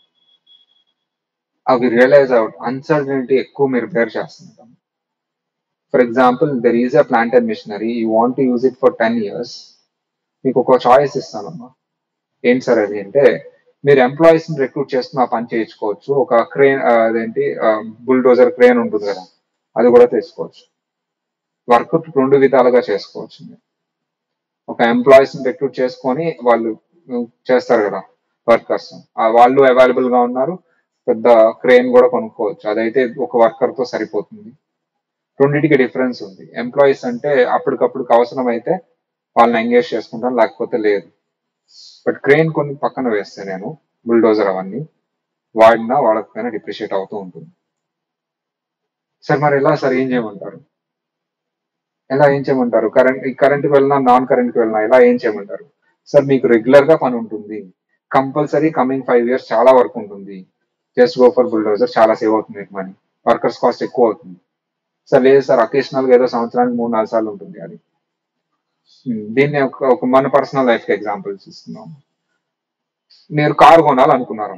అవి రియలైజ్ అవుట్ అన్సర్టనిటీ ఎక్కువ మీరు బేర్ చేస్తుంటాం for example there is a plant and machinery you want use it for ten years మీకు ఒక చాయిస్ ఇస్తానమ్మా ఏంటి సార్ అది అంటే మీరు ఎంప్లాయీస్ ని రిక్రూట్ చేసుకుని ఆ పని చేయించుకోవచ్చు ఒక క్రేన్ అదేంటి బుల్డోజర్ క్రేన్ ఉంటుంది కదా అది కూడా తెచ్చుకోవచ్చు వర్క్ రెండు విధాలుగా చేసుకోవచ్చు మీరు. ఒక ఎంప్లాయీస్ ని రిక్రూట్ చేసుకొని వాళ్ళు ఉమ్, చేస్తారు కదా వర్కర్స్ వాళ్ళు అవైలబుల్ గా ఉన్నారు పెద్ద క్రేన్ కూడా కొనుక్కోవచ్చు అదైతే ఒక వర్కర్ తో సరిపోతుంది రెండింటికి డిఫరెన్స్ ఉంది ఎంప్లాయీస్ అంటే అప్పటికప్పుడు అవసరం అయితే వాళ్ళని ఎంగేజ్ చేసుకుంటాను లేకపోతే లేదు బట్ క్రేన్ కొన్ని పక్కన వేస్తే నేను బుల్డోజర్ అవన్నీ వాడినా వాడకపోయినా డిప్రిషియేట్ అవుతూ ఉంటుంది సార్ మరి ఎలా సార్ ఏం చేయమంటారు ఎలా ఏం చేయమంటారు కరెంట్ కరెంట్కి వెళ్ళినా నాన్ కరెంట్కి వెళ్ళినా ఎలా ఏం చేయమంటారు సార్ మీకు రెగ్యులర్ గా పని ఉంటుంది కంపల్సరీ కమింగ్ ఫైవ్ ఇయర్స్ చాలా వర్క్ ఉంటుంది జస్ట్ గో ఫర్ బుల్డోజర్ చాలా సేవ్ అవుతుంది మీకు మనీ వర్కర్స్ కాస్ట్ ఎక్కువ అవుతుంది సార్ లేదు సార్ అకేషనల్ గా ఏదో సంవత్సరానికి మూడు నాలుగు సార్లు ఉంటుంది అది ఉమ్, దీన్ని ఒక ఒక మన పర్సనల్ లైఫ్ కి ఎగ్జాంపుల్స్ ఇస్తున్నాం మీరు కారు కొనాలనుకున్నారు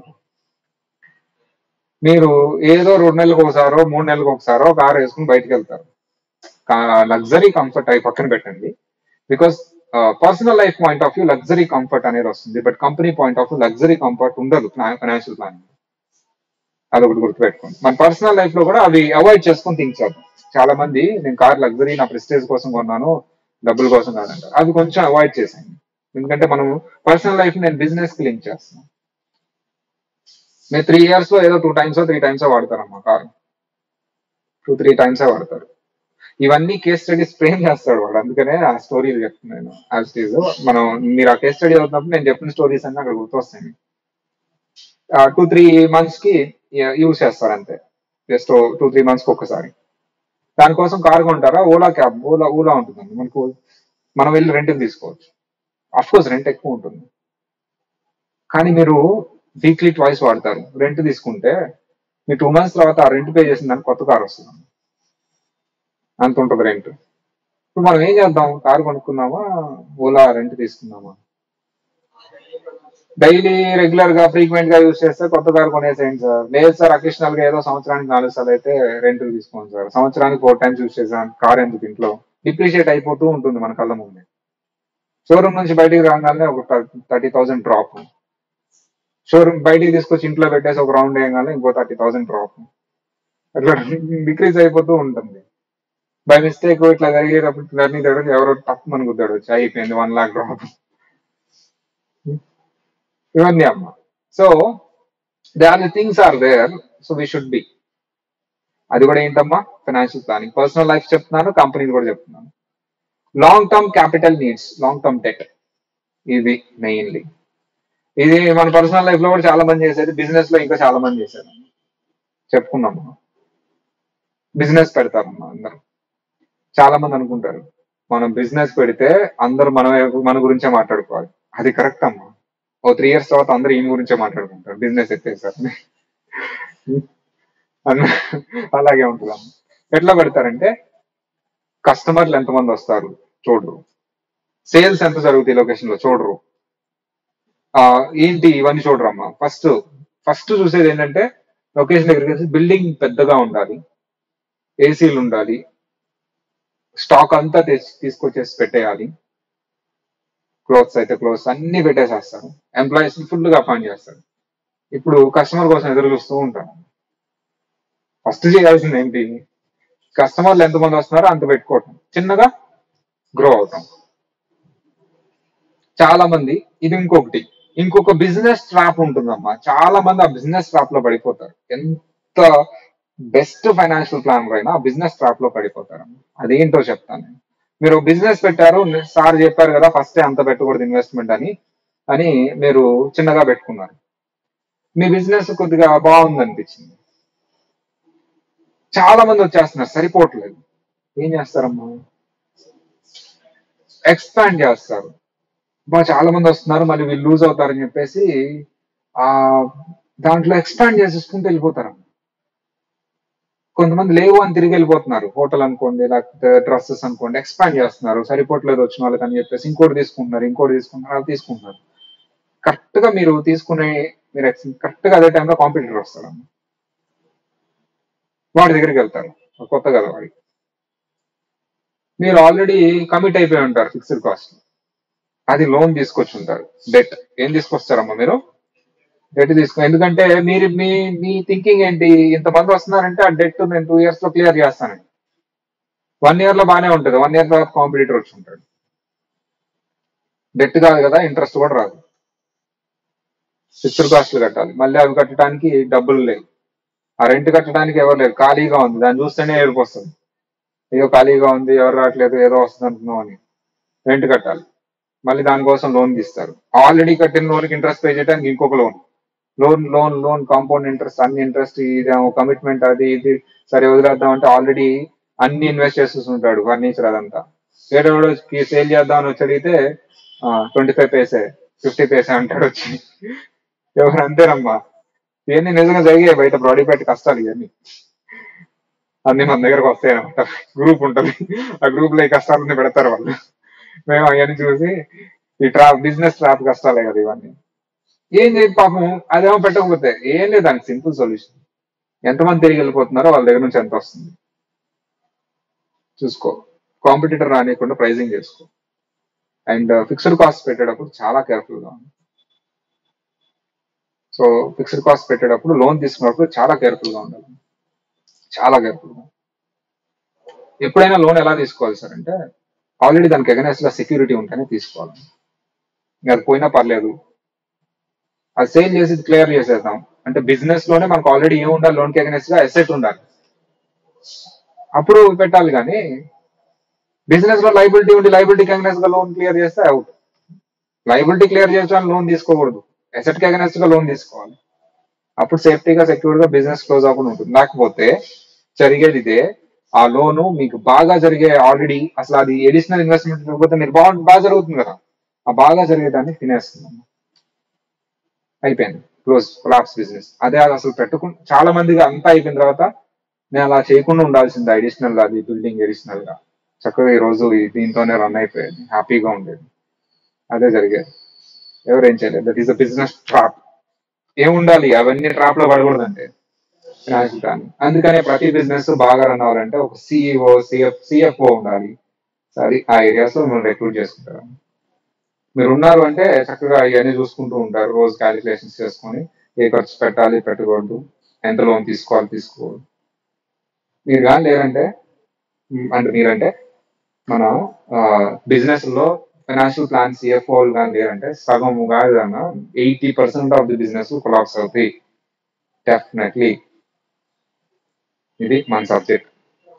మీరు ఏదో రెండు నెలలకు ఒకసారో మూడు నెలలకు ఒకసారో కారు వేసుకుని బయటకు వెళ్తారు లగ్జరీ కంఫర్ట్ అవి పక్కన పెట్టండి because personal life point of view luxury comfort అనేది వస్తుంది but company point of view luxury comfort ఉండదు ఫైనాన్షియల్ ప్లానింగ్ అదొకటి గుర్తుపెట్టుకోండి మన పర్సనల్ లైఫ్ లో కూడా అవి అవాయిడ్ చేసుకొని థింక్ చేద్దాం చాలా మంది నేను కార్ లగ్జరీ నా ప్రెస్టేజ్ కోసం కొన్నాను డబ్బుల కోసం కాదంటారు అది కొంచెం అవాయిడ్ చేసాను ఎందుకంటే మనం పర్సనల్ లైఫ్ నేను బిజినెస్ కి లింక్ చేస్తాను మీరు త్రీ ఇయర్స్ లో ఏదో టూ టైమ్స్ త్రీ టైమ్స్ వాడతారమ్మా కారు టూ త్రీ టైమ్స్ వాడతారు ఇవన్నీ కేస్ స్టడీస్ ఫ్రేమ్ చేస్తాడు వాడు అందుకనే ఆ స్టోరీలు చెప్తున్నాను ఆ స్టేజ్ మనం మీరు ఆ కేస్ స్టడీ అవుతున్నప్పుడు నేను చెప్పిన స్టోరీస్ అన్ని అక్కడ గుర్తొస్తాయి టూ త్రీ మంత్స్ కి యూజ్ చేస్తారు అంతే జస్ట్ టూ త్రీ మంత్స్ కి ఒక్కసారి దానికోసం కార్ కొంటారా ఓలా క్యాబ్ ఓలా ఓలా ఉంటుందండి మనకు మనం వెళ్ళి రెంట్ తీసుకోవచ్చు అఫ్ కోర్స్ రెంట్ ఎక్కువ ఉంటుంది కానీ మీరు వీక్లీ ట్వైస్ వాడతారు రెంట్ తీసుకుంటే మీ టూ మంత్స్ తర్వాత ఆ రెంట్ పే చేసిన దానికి కొత్త కార్ వస్తుంది అంత ఉంటుంది రెంట్ ఇప్పుడు మనం ఏం చేద్దాం కారు కొనుక్కుందామా ఓలా రెంట్ తీసుకుందామా డైలీ రెగ్యులర్ గా ఫ్రీక్వెంట్ గా యూస్ చేస్తే కొత్త కారు కొనేసేయండి సార్ లేదు సార్ అకేషనల్ గా ఏదో సంవత్సరానికి నాలుగు సార్లు అయితే రెంట్ తీసుకోండి సార్ సంవత్సరానికి ఫోర్ టైమ్స్ యూస్ చేసాను కార్ ఎందుకు ఇంట్లో డిప్రిషియేట్ అయిపోతూ ఉంటుంది మన కళ్ళ ముందే షోరూమ్ నుంచి బయటికి రాగానే ఒక థర్టీ థౌసండ్ డ్రాప్ షోరూమ్ బయటికి తీసుకొచ్చి ఇంట్లో పెట్టేసి ఒక రౌండ్ వేయగానే ఇంకో థర్టీ థౌసండ్ డ్రాప్ అట్లా డిక్రీజ్ అయిపోతూ ఉంటుంది బై మిస్టేక్ ఇట్లా జరిగేటప్పుడు లర్నింగ్ దగ్గర ఎవరో తప్పు మన గుద్దాడు వచ్చి అయిపోయింది వన్ లాక్ డ్రాప్ ఇవన్నీ అమ్మ so they are the things are there so we should be అది కూడా ఏంటమ్మా ఫైనాన్షియల్ ప్లానింగ్ పర్సనల్ లైఫ్ చెప్తున్నాను కంపెనీ కూడా చెప్తున్నాను long term capital needs long term debt ఇది మెయిన్లీ ఇది మన పర్సనల్ లైఫ్ లో కూడా చాలా మంది చేసేది బిజినెస్ లో ఇంకా చాలా మంది చేశారు చెప్పుకున్నాం మనం బిజినెస్ పెడతారమ్మా అందరూ చాలా మంది అనుకుంటారు మనం బిజినెస్ పెడితే అందరూ మన మన గురించే మాట్లాడుకోవాలి అది కరెక్ట్ అమ్మా ఓ త్రీ ఇయర్స్ తర్వాత అందరూ ఈయన గురించే మాట్లాడుకుంటారు బిజినెస్ ఎత్తేసారు అన్న- అలాగే ఉంటుందమ్మా ఎట్లా పెడతారంటే కస్టమర్లు ఎంతమంది వస్తారు చూడరు సేల్స్ ఎంత జరుగుతాయి లొకేషన్ లో చూడరు ఆ, ఏంటి ఇవన్నీ చూడరమ్మా ఫస్ట్ ఫస్ట్ చూసేది ఏంటంటే లొకేషన్ దగ్గరికి వచ్చి బిల్డింగ్ పెద్దగా ఉండాలి ఏసీలు ఉండాలి స్టాక్ అంతా తెచ్చి తీసుకొచ్చేసి పెట్టేయాలి క్లోత్స్ అయితే క్లోత్స్ అన్ని పెట్టేసేస్తారు ఎంప్లాయీస్ ఫుల్ గా అపాయింట్ చేస్తారు ఇప్పుడు కస్టమర్ కోసం ఎదురు చూస్తూ ఉంటారు ఫస్ట్ చేయాల్సింది ఏంటి కస్టమర్లు ఎంతమంది వస్తున్నారో అంత పెట్టుకోవటం చిన్నగా గ్రో అవుతాం చాలా మంది ఇది ఇంకొకటి ఇంకొక బిజినెస్ ట్రాప్ ఉంటుందమ్మా చాలా మంది ఆ బిజినెస్ ట్రాప్ లో పడిపోతారు ఎంత బెస్ట్ ఫైనాన్షియల్ ప్లాన్ అయినా ఆ బిజినెస్ ట్రాప్ లో పడిపోతారు అదేంటో చెప్తాను నేను. మీరు బిజినెస్ పెట్టారు సార్ చెప్పారు కదా ఫస్ట్ అంత పెట్టకూడదు ఇన్వెస్ట్మెంట్ అని అని మీరు చిన్నగా పెట్టుకున్నారు మీ బిజినెస్ కొద్దిగా బాగుంది అనిపించింది చాలా మంది వచ్చేస్తున్నారు సరిపోవట్లేదు ఏం చేస్తారమ్మా ఎక్స్పాండ్ చేస్తారు బా చాలా మంది వస్తున్నారు మళ్ళీ వీళ్ళు లూజ్ అవుతారని చెప్పేసి ఆ దాంట్లో ఎక్స్పాండ్ చేసేసుకుంటూ వెళ్ళిపోతారు కొంతమంది లేవు అని తిరిగి వెళ్ళిపోతున్నారు హోటల్ అనుకోండి లేకపోతే డ్రెస్సెస్ అనుకోండి ఎక్స్పాండ్ చేస్తున్నారు సరిపోవట్లేదు వచ్చిన వాళ్ళకి అని చెప్పేసి ఇంకోటి తీసుకుంటున్నారు ఇంకోటి తీసుకుంటున్నారు అలా తీసుకుంటున్నారు కరెక్ట్ గా మీరు తీసుకునే మీరు కరెక్ట్ గా అదే టైంలో కాంపిటీటర్ వస్తారు వాడి దగ్గరికి వెళ్తారు కొత్త కదా వాడికి మీరు ఆల్రెడీ కమిట్ అయిపోయి ఉంటారు ఫిక్స్డ్ కాస్ట్ అది లోన్ తీసుకొచ్చి ఉంటారు డెట్ ఏం తీసుకొస్తారమ్మా మీరు డెట్ తీసుకో ఎందుకంటే మీరు మీ మీ థింకింగ్ ఏంటి ఇంతమంది వస్తున్నారంటే ఆ డెట్ నేను టూ ఇయర్స్ లో క్లియర్ చేస్తానని వన్ ఇయర్ లో బాగానే ఉంటుంది వన్ ఇయర్ తర్వాత కాంపిటీటర్ వచ్చి ఉంటాడు డెట్ కాదు కదా ఇంట్రెస్ట్ కూడా రాదు ఫిక్స్డ్ కాస్ట్లు కట్టాలి మళ్ళీ అవి కట్టడానికి డబ్బులు లేవు ఆ రెంట్ కట్టడానికి ఎవరు లేరు ఖాళీగా ఉంది దాన్ని చూస్తేనే ఏడుపు వస్తుంది ఏదో ఖాళీగా ఉంది ఎవరు రావట్లేదు ఏదో వస్తుంది అంటున్నాం అని రెంట్ కట్టాలి మళ్ళీ దానికోసం లోన్ తీస్తారు ఆల్రెడీ కట్టిన లోన్కి ఇంట్రెస్ట్ పే చేయడానికి ఇంకొక loan loan loan loan compound interest అన్ని ఇంట్రెస్ట్ ఇదేమో కమిట్మెంట్ అది ఇది సరే వదిలేద్దాం అంటే ఆల్రెడీ అన్ని ఇన్వెస్ట్ చేసేసి ఉంటాడు ఫర్నిచర్ అదంతా ఏడోడు సేల్ చేద్దాం అని వచ్చి అడిగితే twenty five paise fifty paise అంటాడు వచ్చి ఎవరు అంతేనమ్మా ఇవన్నీ నిజంగా జరిగాయి బయట బ్రాడీపేట కష్టాలు ఇవన్నీ అన్ని మన దగ్గరకు వస్తాయి అనమాట గ్రూప్ ఉంటుంది ఆ గ్రూప్ లో ఈ కష్టాలన్నీ పెడతారు వాళ్ళు మేము అవన్నీ చూసి ఈ ట్రా బిజినెస్ ట్రాప్ కష్టాలే కదా ఇవన్నీ ఏం చేయదు పాపం అదేమో పెట్టకపోతే ఏం లేదు దానికి సింపుల్ సొల్యూషన్ ఎంతమంది తిరిగి వెళ్ళిపోతున్నారో వాళ్ళ దగ్గర నుంచి ఎంత వస్తుంది చూసుకో కాంపిటీటర్ రానియకుండా ప్రైజింగ్ చేసుకో అండ్ ఫిక్స్డ్ కాస్ట్ పెట్టేటప్పుడు చాలా కేర్ఫుల్ గా ఉంది సో ఫిక్స్డ్ కాస్ట్ పెట్టేటప్పుడు లోన్ తీసుకున్నప్పుడు చాలా కేర్ఫుల్ గా ఉండాలి చాలా కేర్ఫుల్ గా ఎప్పుడైనా లోన్ ఎలా తీసుకోవాలి సార్ అంటే ఆల్రెడీ దానికి ఎగనెస్ట్ గా సెక్యూరిటీ ఉంటేనే తీసుకోవాలి ఇంకా అది పోయినా పర్లేదు అది సేల్ చేసి క్లియర్ చేసేద్దాం అంటే బిజినెస్ లోనే మనకు ఆల్రెడీ ఏం ఉండాలి లోన్ కి ఎగనెస్ట్ గా అసెట్ ఉండాలి అప్పుడు పెట్టాలి కానీ బిజినెస్ లో లైబిలిటీ ఉండి లైబిలిటీకి అగనెస్ట్ గా లోన్ క్లియర్ చేస్తే అవుట్ లైబిలిటీ క్లియర్ చేయడానికి లోన్ తీసుకోకూడదు అసెట్ కి అగనెస్ట్ గా లోన్ తీసుకోవాలి అప్పుడు సేఫ్టీగా సెక్యూర్ గా బిజినెస్ క్లోజ్ అవ్వకుండా ఉంటుంది లేకపోతే జరిగేది ఇదే ఆ లోను మీకు బాగా జరిగే ఆల్రెడీ అసలు అది ఎడిషనల్ ఇన్వెస్ట్మెంట్ లేకపోతే మీరు బాగా బాగా జరుగుతుంది కదా ఆ బాగా జరిగేదాన్ని తినేస్తుంది అయిపోయింది క్లోజ్ కొలాప్స్ బిజినెస్ అదే అది అసలు పెట్టుకు చాలా మందిగా అంతా అయిపోయిన తర్వాత నేను అలా చేయకుండా ఉండాల్సింది అడిషనల్ గా అది బిల్డింగ్ అడిషనల్ గా చక్కగా ఈ రోజు ఈ దీంతోనే రన్ అయిపోయేది హ్యాపీగా ఉండేది అదే జరిగేది ఎవరేం చేయలేదు that is a business trap ఏముండాలి అవన్నీ ట్రాప్ లో పడకూడదంటే ఫినాన్షియల్ ప్లాన్ అందుకనే ప్రతి బిజినెస్ బాగా రన్ అవ్వాలంటే ఒక సిఇఓ సిఎఫ్ సిఎఫ్ఓ ఉండాలి సరే ఆ ఏరియాస్ లో మనం రిక్రూట్ చేసుకుంటారు మీరు ఉన్నారు అంటే చక్కగా ఇవన్నీ చూసుకుంటూ ఉంటారు రోజు క్యాలిక్యులేషన్స్ చేసుకొని ఏ ఖర్చు పెట్టాలి పెట్టకూడదు ఎంత లోన్ తీసుకోవాలి తీసుకోకూడదు మీరు కానీ లేరంటే ఉమ్, అంటే మీరంటే మన బిజినెస్ లో ఫైనాన్షియల్ ప్లాన్ సిఎఫ్ఓ కానీ లేరంటే సగం కాదు అన్న eighty percent of the business collapse అవుతాయి డెఫినెట్లీ ఇది మన సబ్జెక్ట్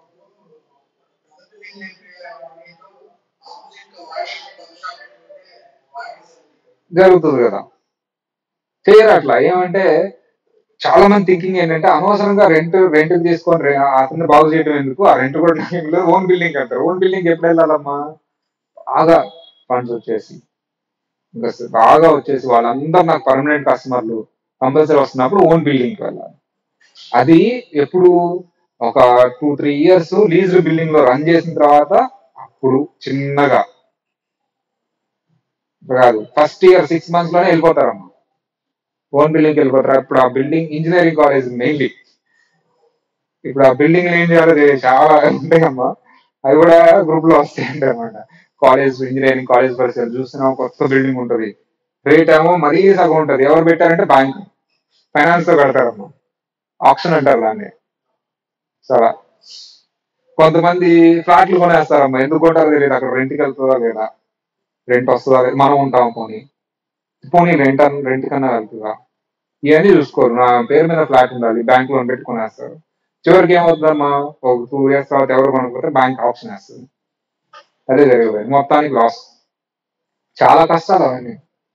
జరుగుతుంది కదా చేయరు అట్లా ఏమంటే చాలా మంది థింకింగ్ ఏంటంటే అనవసరంగా రెంట్ రెంట్ తీసుకొని రె- అతన్ని బాగు చేయడం ఎందుకు ఆ రెంట్ కూడా లేదు ఓన్ బిల్డింగ్ అంటారు ఓన్ బిల్డింగ్ ఎప్పుడు వెళ్ళాలమ్మా బాగా ఫండ్స్ వచ్చేసి ఇంకా స- బాగా వచ్చేసి వాళ్ళందరూ నాకు పర్మనెంట్ కస్టమర్లు కంపల్సరీ వస్తున్నప్పుడు ఓన్ బిల్డింగ్ కి వెళ్ళాలి అది ఎప్పుడు ఒక two three years lease building లో రన్ చేసిన తర్వాత అప్పుడు చిన్నగా కాదు ఫస్ట్ ఇయర్ సిక్స్ మంత్స్ లోనే వెళ్ళిపోతారమ్మా ఓన్ బిల్డింగ్ వెళ్ళిపోతారు ఇప్పుడు ఆ బిల్డింగ్ ఇంజనీరింగ్ కాలేజ్ మెయిన్లీ ఇప్పుడు ఆ బిల్డింగ్ ఏం చేయాలో తెలియదు. చాలా ఉంటాయమ్మా అవి కూడా గ్రూప్ లో వస్తాయి అనమాట కాలేజ్ ఇంజనీరింగ్ కాలేజ్ పరిసరాలు చూస్తున్నాం కొత్త బిల్డింగ్ ఉంటుంది రేట్ ఏమో మరీ సగం ఉంటుంది ఎవరు పెట్టారంటే బ్యాంక్ ఫైనాన్స్ తో కడతారమ్మా ఆప్షన్ అంటారు దాన్ని చాలా కొంతమంది ఫ్లాట్లు కొనేస్తారమ్మా ఎందుకు కొంటారో తెలియదు అక్కడ రెంట్కి వెళ్తుందా లేదా రెంట్ వస్తుందా లేదా మనం ఉంటాం పోనీ పోనీ రెంట్ రెంట్ కన్నా వెళ్తుందా ఇవన్నీ చూసుకోరు నా పేరు మీద ఫ్లాట్ ఉండాలి బ్యాంక్ లోన్ పెట్టి కొనేస్తారు చివరికి ఏమవుతుందమ్మా ఒక టూ ఇయర్స్ తర్వాత ఎవరు కొనకపోతే బ్యాంక్ ఆప్షన్ వేస్తుంది అదే జరగలేదు మొత్తానికి లాస్ చాలా కష్టాలు అవన్నీ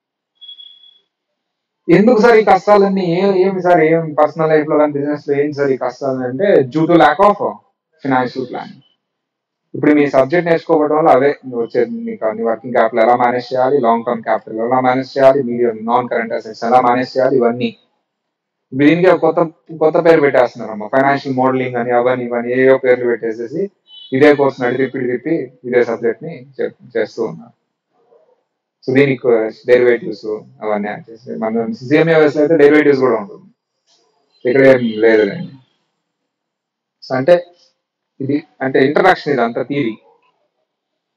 ఎందుకు సార్ ఈ కష్టాలన్నీ ఏ ఏమి సార్ ఏం పర్సనల్ లైఫ్ లో కానీ బిజినెస్ లో ఏం సార్ ఈ కష్టాలు అంటే due to lack of financial plan ఇప్పుడు మీ సబ్జెక్ట్ నేర్చుకోవడం వల్ల అదే వచ్చేది మీకు అన్ని వర్కింగ్ క్యాపిటల్ ఎలా మేనేజ్ చేయాలి లాంగ్ టర్మ్ క్యాపిటల్ ఎలా మేనేజ్ చేయాలి మీడియం నాన్ కరెంట్ అసెట్స్ ఎలా మేనేజ్ చేయాలి ఇవన్నీ దీనికి ఒక కొత్త కొత్త పేరు పెట్టేస్తున్నారు అమ్మ ఫైనాన్షియల్ మోడలింగ్ అని అవన్నీ ఇవన్నీ ఏవో పేర్లు పెట్టేసేసి ఇదే కోర్స్ నడి తిప్పి తిప్పి ఇదే సబ్జెక్ట్ ని చే- చేస్తూ ఉన్నారు సో దీనికి డెరివేటివ్స్ అవన్నీ యాడ్ చేసి మన సిఎంఏఎస్ అయితే డెరివేటివ్స్ కూడా ఉంటుంది ఇక్కడ ఏం లేదులేండి సో అంటే ఇది అంటే ఇంట్రడక్షన్ ఇది అంత theory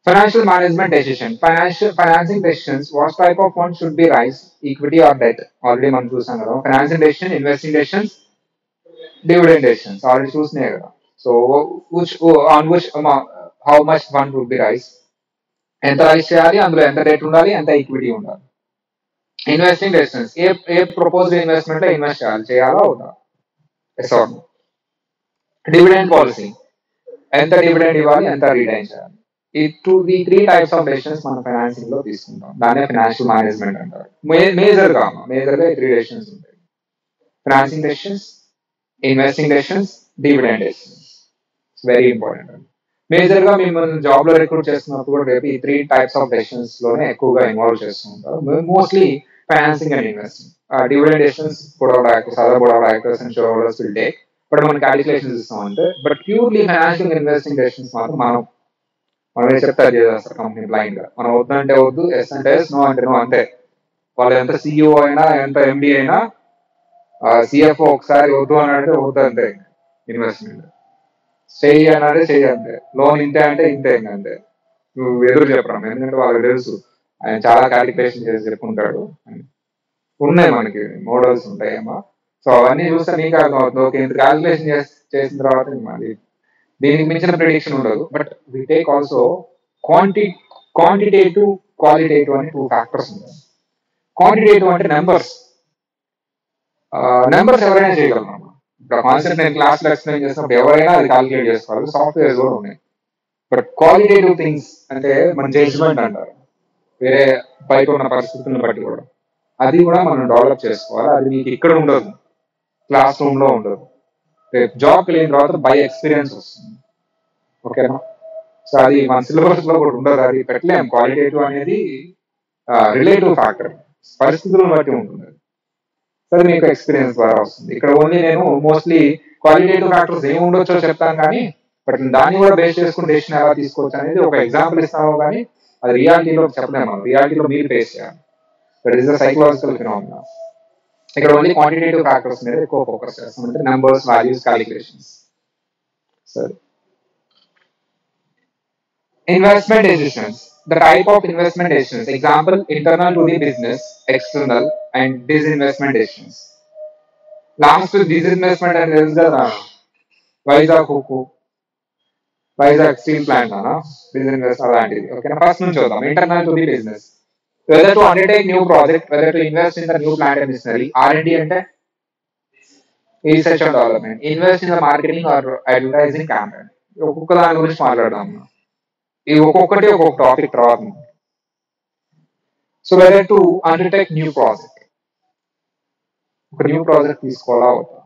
financial management decision financial financing decisions what type of fund should be raise equity or debt already మనం చూసాం కదా financing decision investing decisions dividend decisions already చూసినాయి కదా so which on which how much fund would be raise ఎంత రైస్ చేయాలి అందులో ఎంత డెట్ ఉండాలి ఎంత ఈక్విటీ ఉండాలి ఇన్వెస్టింగ్ డెసిషన్స్ ఏ ఏ ప్రపోజ్డ్ ఇన్వెస్ట్మెంట్ లో ఇన్వెస్ట్ చేయాలి చేయాలా అవుతా ఎస్ డివిడెండ్ పాలసీ ఎంత డివిడెండ్ ఇవ్వాలి ఎంత రిటైన్ చేయాలి ఈ two the three types of decisions మనం ఫైనాన్సింగ్ లో తీసుకుంటాం దాన్నే ఫైనాన్షియల్ మేనేజ్మెంట్ అంటారు మేజర్ గా మేజర్ గా త్రీ డెసిషన్స్ ఉంటాయి financing decisions investing decisions dividend decisions very important major గా మిమ్మల్ని జాబ్ లో రిక్రూట్ చేస్తున్నప్పుడు కూడా రేపు ఈ త్రీ టైప్స్ ఆఫ్ డెసిషన్స్ లోనే ఎక్కువగా ఇన్వాల్వ్ చేస్తూ ఉంటారు mostly financing and investing dividend decisions board of directors other board of directors and shareholders will take but మనం క్యాలిక్యులేషన్స్ ఇస్తాం అంటే but purely financial investing decisions మాత్రం మనం మనం ఏం చెప్తే అది చేస్తారు కంపెనీ బ్లైండ్ గా మనం వద్దంటే వద్దు ఎస్ అంటే ఎస్ నో అంటే నో అంతే వాళ్ళు ఎంత సిఇఓ అయినా ఎంత ఎండి అయినా సిఎఫ్ఓ ఒకసారి వద్దు అని అంటే వద్దు అంతే ఇన్వెస్ట్మెంట్ చెయ్యి అని అంటే చెయ్యి అంతే లోన్ ఇంతే అంటే ఇంతే ఇంక అంతే నువ్వు ఎదురు చెప్పడం ఎందుకంటే వాళ్ళకి తెలుసు ఆయన చాలా క్యాలిక్యులేషన్ చేసి చెప్పుకుంటాడు ఉన్నాయి మనకి మోడల్స్ ఉంటాయేమో సో అవన్నీ చూస్తే నీకు అర్థమవుతుంది ఓకే ఇంత క్యాలిక్యులేషన్ చేసిన తర్వాత మళ్ళీ దీనికి మించిన ప్రిడిక్షన్ ఉండదు but we take also quanti quantitative qualitative అని టూ ఫ్యాక్టర్స్ ఉంటాయి క్వాంటిటేటివ్ అంటే నెంబర్స్ నెంబర్స్ ఎవరైనా చేయగలం ఇప్పుడు కాన్సెప్ట్ నేను క్లాస్ లో ఎక్స్ప్లెయిన్ చేసినప్పుడు ఎవరైనా అది కాలిక్యులేట్ చేసుకోవాలి సాఫ్ట్వేర్స్ కూడా ఉన్నాయి బట్ క్వాలిటేటివ్ థింగ్స్ అంటే మన జడ్జ్మెంట్ అంటారు వేరే బయట ఉన్న పరిస్థితులను బట్టి కూడా అది కూడా మనం డెవలప్ చేసుకోవాలి అది మీకు ఇక్కడ ఉండదు క్లాస్ రూమ్ లో ఉండదు రేపు జాబ్ వెళ్ళిన తర్వాత బై ఎక్స్పీరియన్స్ వస్తుంది ఓకేనా సో అది మన సిలబస్ లో కూడా ఉండదు అది పెట్టలేం క్వాలిటేటివ్ అనేది రిలేటివ్ ఫ్యాక్టర్ పరిస్థితులను బట్టి ఉంటుంది సో అది మీకు ఎక్స్పీరియన్స్ ద్వారా వస్తుంది ఇక్కడ ఓన్లీ నేను మోస్ట్లీ క్వాలిటేటివ్ ఫ్యాక్టర్స్ ఏమి ఉండొచ్చో చెప్తాను కానీ బట్ దాన్ని కూడా బేస్ చేసుకుని డెసిషన్ ఎలా తీసుకోవచ్చు అనేది ఒక ఎగ్జాంపుల్ ఇస్తాము కానీ అది రియాలిటీలో చెప్పలేము మనం రియాలిటీలో మీరు ఫేస్ చేయాలి that is the psychological phenomena ఇక్కడ ఓన్లీ క్వాంటిటేటివ్ ఫ్యాక్టర్స్ మీద ఎక్కువ ఫోకస్ చేస్తాం అంటే నెంబర్స్ వాల్యూస్ క్యాలిక్యులేషన్స్ సరే investment decisions the type of investment decisions. Example, internal to the business, external, and disinvestment decisions. Last disinvestment and తెలుసు కదా వైజాగ్ హుక్కు వైజాగ్ స్టీల్ ప్లాంట్ అనా డిజిన్వెస్ట్ అలాంటిది ఓకేనా ఫస్ట్ నుంచి చూద్దాం internal to the business whether to undertake new project whether to invest in the new plant and machinery R and D అంటే research and development invest in the marketing or advertising campaign ఒక్కొక్క దాని గురించి మాట్లాడదాం ఇది ఒక్కొక్కటి ఒక్కొక్క టాపిక్ తర్వాత so whether to undertake new project ఒక న్యూ ప్రాజెక్ట్ తీసుకోవాలా అవుతా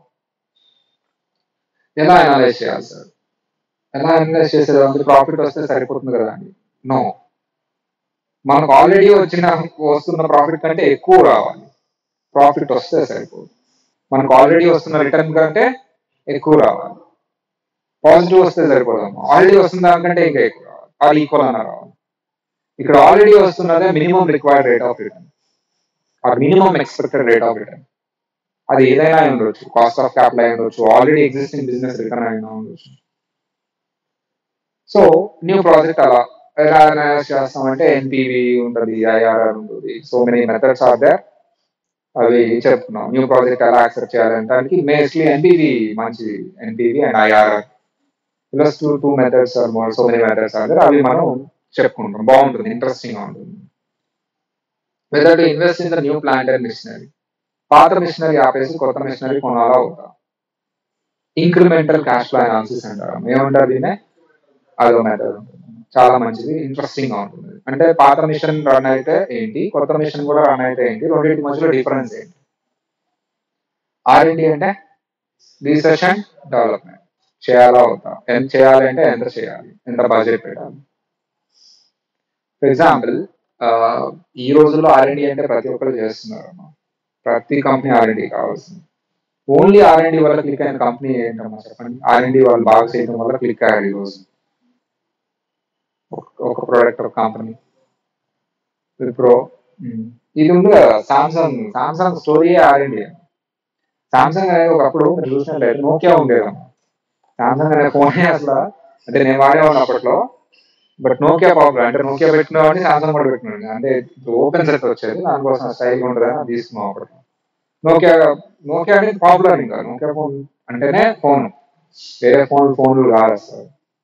ఎలా అనలైజ్ చేయాలి సార్ ఎలా అనలైజ్ చేసేది అంటే ప్రాఫిట్ వస్తే సరిపోతుంది కదా అండి నో మనకు ఆల్రెడీ వచ్చిన వస్తున్న ప్రాఫిట్ కంటే ఎక్కువ రావాలి ప్రాఫిట్ వస్తే సరిపోదు మనకు ఆల్రెడీ వస్తున్న రిటర్న్ కంటే ఎక్కువ రావాలి పాజిటివ్ వస్తే సరిపోదాం ఆల్రెడీ వస్తున్న దానికంటే ఇంకా ఎక్కువ రావాలి ఆర్ ఈక్వల్ అన్న రావాలి ఇక్కడ ఆల్రెడీ వస్తున్నదే minimum required rate of return or minimum expected rate of return అది ఏదైనా అయి ఉండొచ్చు కాస్ట్ ఆఫ్ క్యాపిటల్ అయి ఉండొచ్చు ఆల్రెడీ ఎగ్జిస్టింగ్ బిజినెస్ రిటర్న్ అయినా ఉండొచ్చు సో న్యూ ప్రాజెక్ట్ అలా ఎలా అనలైజ్ చేస్తామంటే ఎన్పివి ఉంటుంది ఐఆర్ఆర్ ఉంటుంది so many methods are there అవి చెప్తున్నాం న్యూ ప్రాజెక్ట్ ఎలా యాక్సెప్ట్ చేయాలంటే దానికి మేస్లీ ఎన్పివి మంచి NPV and IRR plus two two methods are more so many methods are there అవి మనం చెప్పుకుంటాం బాగుంటుంది ఇంట్రెస్టింగ్ గా ఉంటుంది whether to invest in the new plant and machinery పాత మిషనరీ ఆపేసి కొత్త మిషనరీ కొనాలా అవుతా ఇంక్రిమెంటల్ క్యాష్ ఫ్లో అనాలిసిస్ అంటారు ఏమంటారు దీనే అదో మెథడ్ ఉంటుంది చాలా మంచిది ఇంట్రెస్టింగ్ గా ఉంటుంది అంటే పాత మిషన్ రన్ అయితే ఏంటి కొత్త మిషన్ కూడా రన్ అయితే ఏంటి రెండింటి మధ్యలో డిఫరెన్స్ ఏంటి ఆర్ఎండి అంటే రీసెర్చ్ అండ్ డెవలప్మెంట్ చేయాలా అవుతా ఎంత చేయాలి అంటే ఎంత చేయాలి ఎంత బడ్జెట్ పెట్టాలి ఫర్ ఎగ్జాంపుల్ ఈ రోజుల్లో ఆర్ఎండి అంటే ప్రతి ఒక్కరు చేస్తున్నారు ప్రతి కంపెనీ ఆర్ఎండి కావాల్సింది ఓన్లీ ఆర్ఎండి వల్ల క్లిక్ అయిన కంపెనీ ఏంటమ్మా చెప్పండి ఆర్ఎండి వాళ్ళు బాగా చేయడం వల్ల క్లిక్ అయ్యారు ఈ రోజు ఒక ప్రోడక్ట్ ఒక కంపెనీ విప్రో ఇది ఉంది కదా Samsung Samsung story R and D Samsung అనేది ఒకప్పుడు మీరు చూసినట్లయితే నోకియా ఉండేదమ్మా సామ్సంగ్ అనే ఫోన్ అసలు అంటే నేను వాడే ఉన్నప్పట్లో బట్ నోకియా పాపులర్ అంటే నోకియా పెట్టినవాడిని సామ్సంగ్ కూడా పెట్టినాడు అంటే ఓపెన్ సెట్ వచ్చేది దానికోసం స్టైల్ ఉంటుంది అని తీసుకున్నాం అప్పుడు నోకియా నోకియా అనేది పాపులర్ ఇంకా నోకియా ఫోన్ అంటేనే ఫోన్ వేరే ఫోన్ ఫోన్లు కాదు అసలు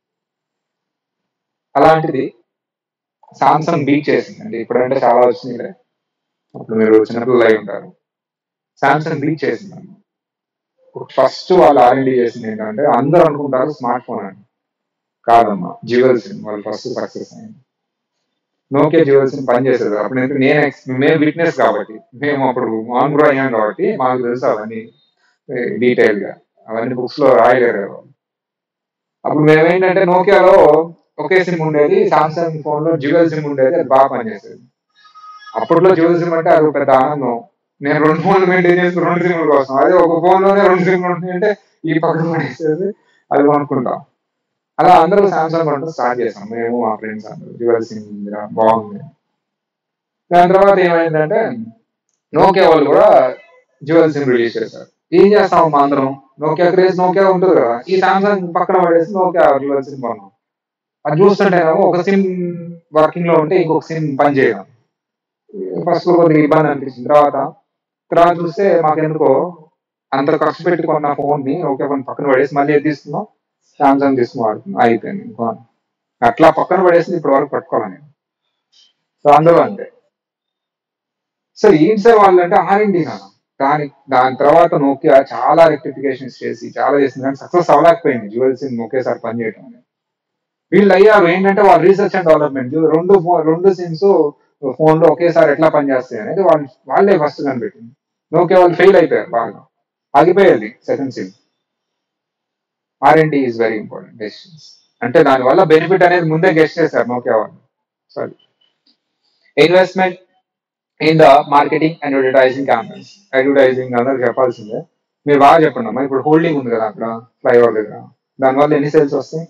అలాంటిది సామ్సంగ్ బీట్ చేసింది అంటే ఇప్పుడంటే చాలా వచ్చినాయి అప్పుడు మీరు చిన్నపిల్లలు అయి ఉంటారు సామ్సంగ్ బీట్ చేసింది ఫస్ట్ వాళ్ళు ఆర్ఎండి చేసింది ఏంటంటే అందరూ అనుకుంటారు స్మార్ట్ ఫోన్ అని కాదమ్మా జ్యువెల్ సిమ్ వాళ్ళు ఫస్ట్ సక్సెస్ అయింది నోకియా జ్యువెల్ సిమ్ పనిచేసేది అప్పుడు ఎందుకు నేను ex- మేము విట్నెస్ కాబట్టి మేము అప్పుడు ఆన్ కూడా అయ్యాం కాబట్టి మాకు తెలుసు అవన్నీ డీటెయిల్ గా అవన్నీ బుక్స్ లో రాయలేరు ఎవరు. అప్పుడు మేమేంటంటే నోకియాలో ఒకే సిమ్ ఉండేది సామ్సంగ్ ఫోన్ లో జ్యువెల్ సిమ్ ఉండేది అది బాగా పనిచేసేది అప్పట్లో జ్యువెల్ సిమ్ అంటే అది ఒక పెద్ద ఆనందం నేను రెండు ఫోన్లు మెయింటైన్ చేసి రెండు సిమ్ల కోసం అదే ఒక ఫోన్ లోనే రెండు సిమ్లు ఉంటాయంటే ఈ పక్కన పడేసేది అది కొనుక్కుంటాం అలా అందరూ సామ్సంగ్ కొనడం స్టార్ట్ చేసాం మేము మా ఫ్రెండ్స్ అందరూ జ్యువెల్ సిమ్ ఉందిరా, బాగుంది దాని తర్వాత ఏమైందంటే నోకియా వాళ్ళు కూడా జ్యువెల్ సిమ్ రిలీజ్ చేశారు ఏం చేస్తాం మా అందరం నోకియా క్రేజ్ నోకియా ఉంటుంది కదా ఈ సామ్సంగ్ పక్కన పడేసి నోకియా జ్యువెల్ సిమ్ కొన్నాం అది చూస్తుంటే ఒక సిమ్ వర్కింగ్ లో ఉంటే ఇంకొక సిమ్ పని చేయడం ఫస్ట్ లో కొద్దిగా ఇబ్బంది అనిపించింది తర్వాత తర్వాత చూస్తే మాకెందుకో అంత ఖర్చు పెట్టి కొన్న ఫోన్ ని ఓకే ఫోన్ పక్కన పడేసి మళ్ళీ ఏది తీసుకున్నాం సామ్సంగ్ తీసుకుని వాడుతున్నాం అయిపోయింది ఇంకో అట్లా పక్కన పడేసి ఇప్పటి వరకు పట్టుకోవాలి నేను సో అందులో అంతే సో ఏంటి సార్ వాళ్ళు అంటే ఆర్ఎండి దాని దాని తర్వాత నోకియా చాలా రెక్టిఫికేషన్స్ చేసి చాలా చేసింది కానీ సక్సెస్ అవ్వలేకపోయింది జ్యువెల్ సిమ్ ఒకేసారి పనిచేయడం అనేది వీళ్ళు అయ్యారు ఏంటంటే వాళ్ళు రీసెర్చ్ అండ్ డెవలప్మెంట్ రెండు ఫో- రెండు సిమ్స్ ఫోన్ లో ఒకేసారి ఎట్లా పనిచేస్తాయి అనేది వాళ్ళు వాళ్ళే ఫస్ట్ కనిపెట్టింది నోకియా వాళ్ళు ఫెయిల్ అయిపోయారు బాగా ఆగిపోయేది second SIM R and is very important decisions అంటే దానివల్ల బెనిఫిట్ అనేది ముందే గెస్ట్ చేశారు నోకియా వాళ్ళు sorry investment in the marketing and advertising campaigns advertising అందరికి చెప్పాల్సిందే మీరు బాగా చెప్పండి అమ్మా ఇప్పుడు హోల్డింగ్ ఉంది కదా అక్కడ ఫ్లైఓవర్ దగ్గర దానివల్ల ఎన్ని సేల్స్ వస్తాయి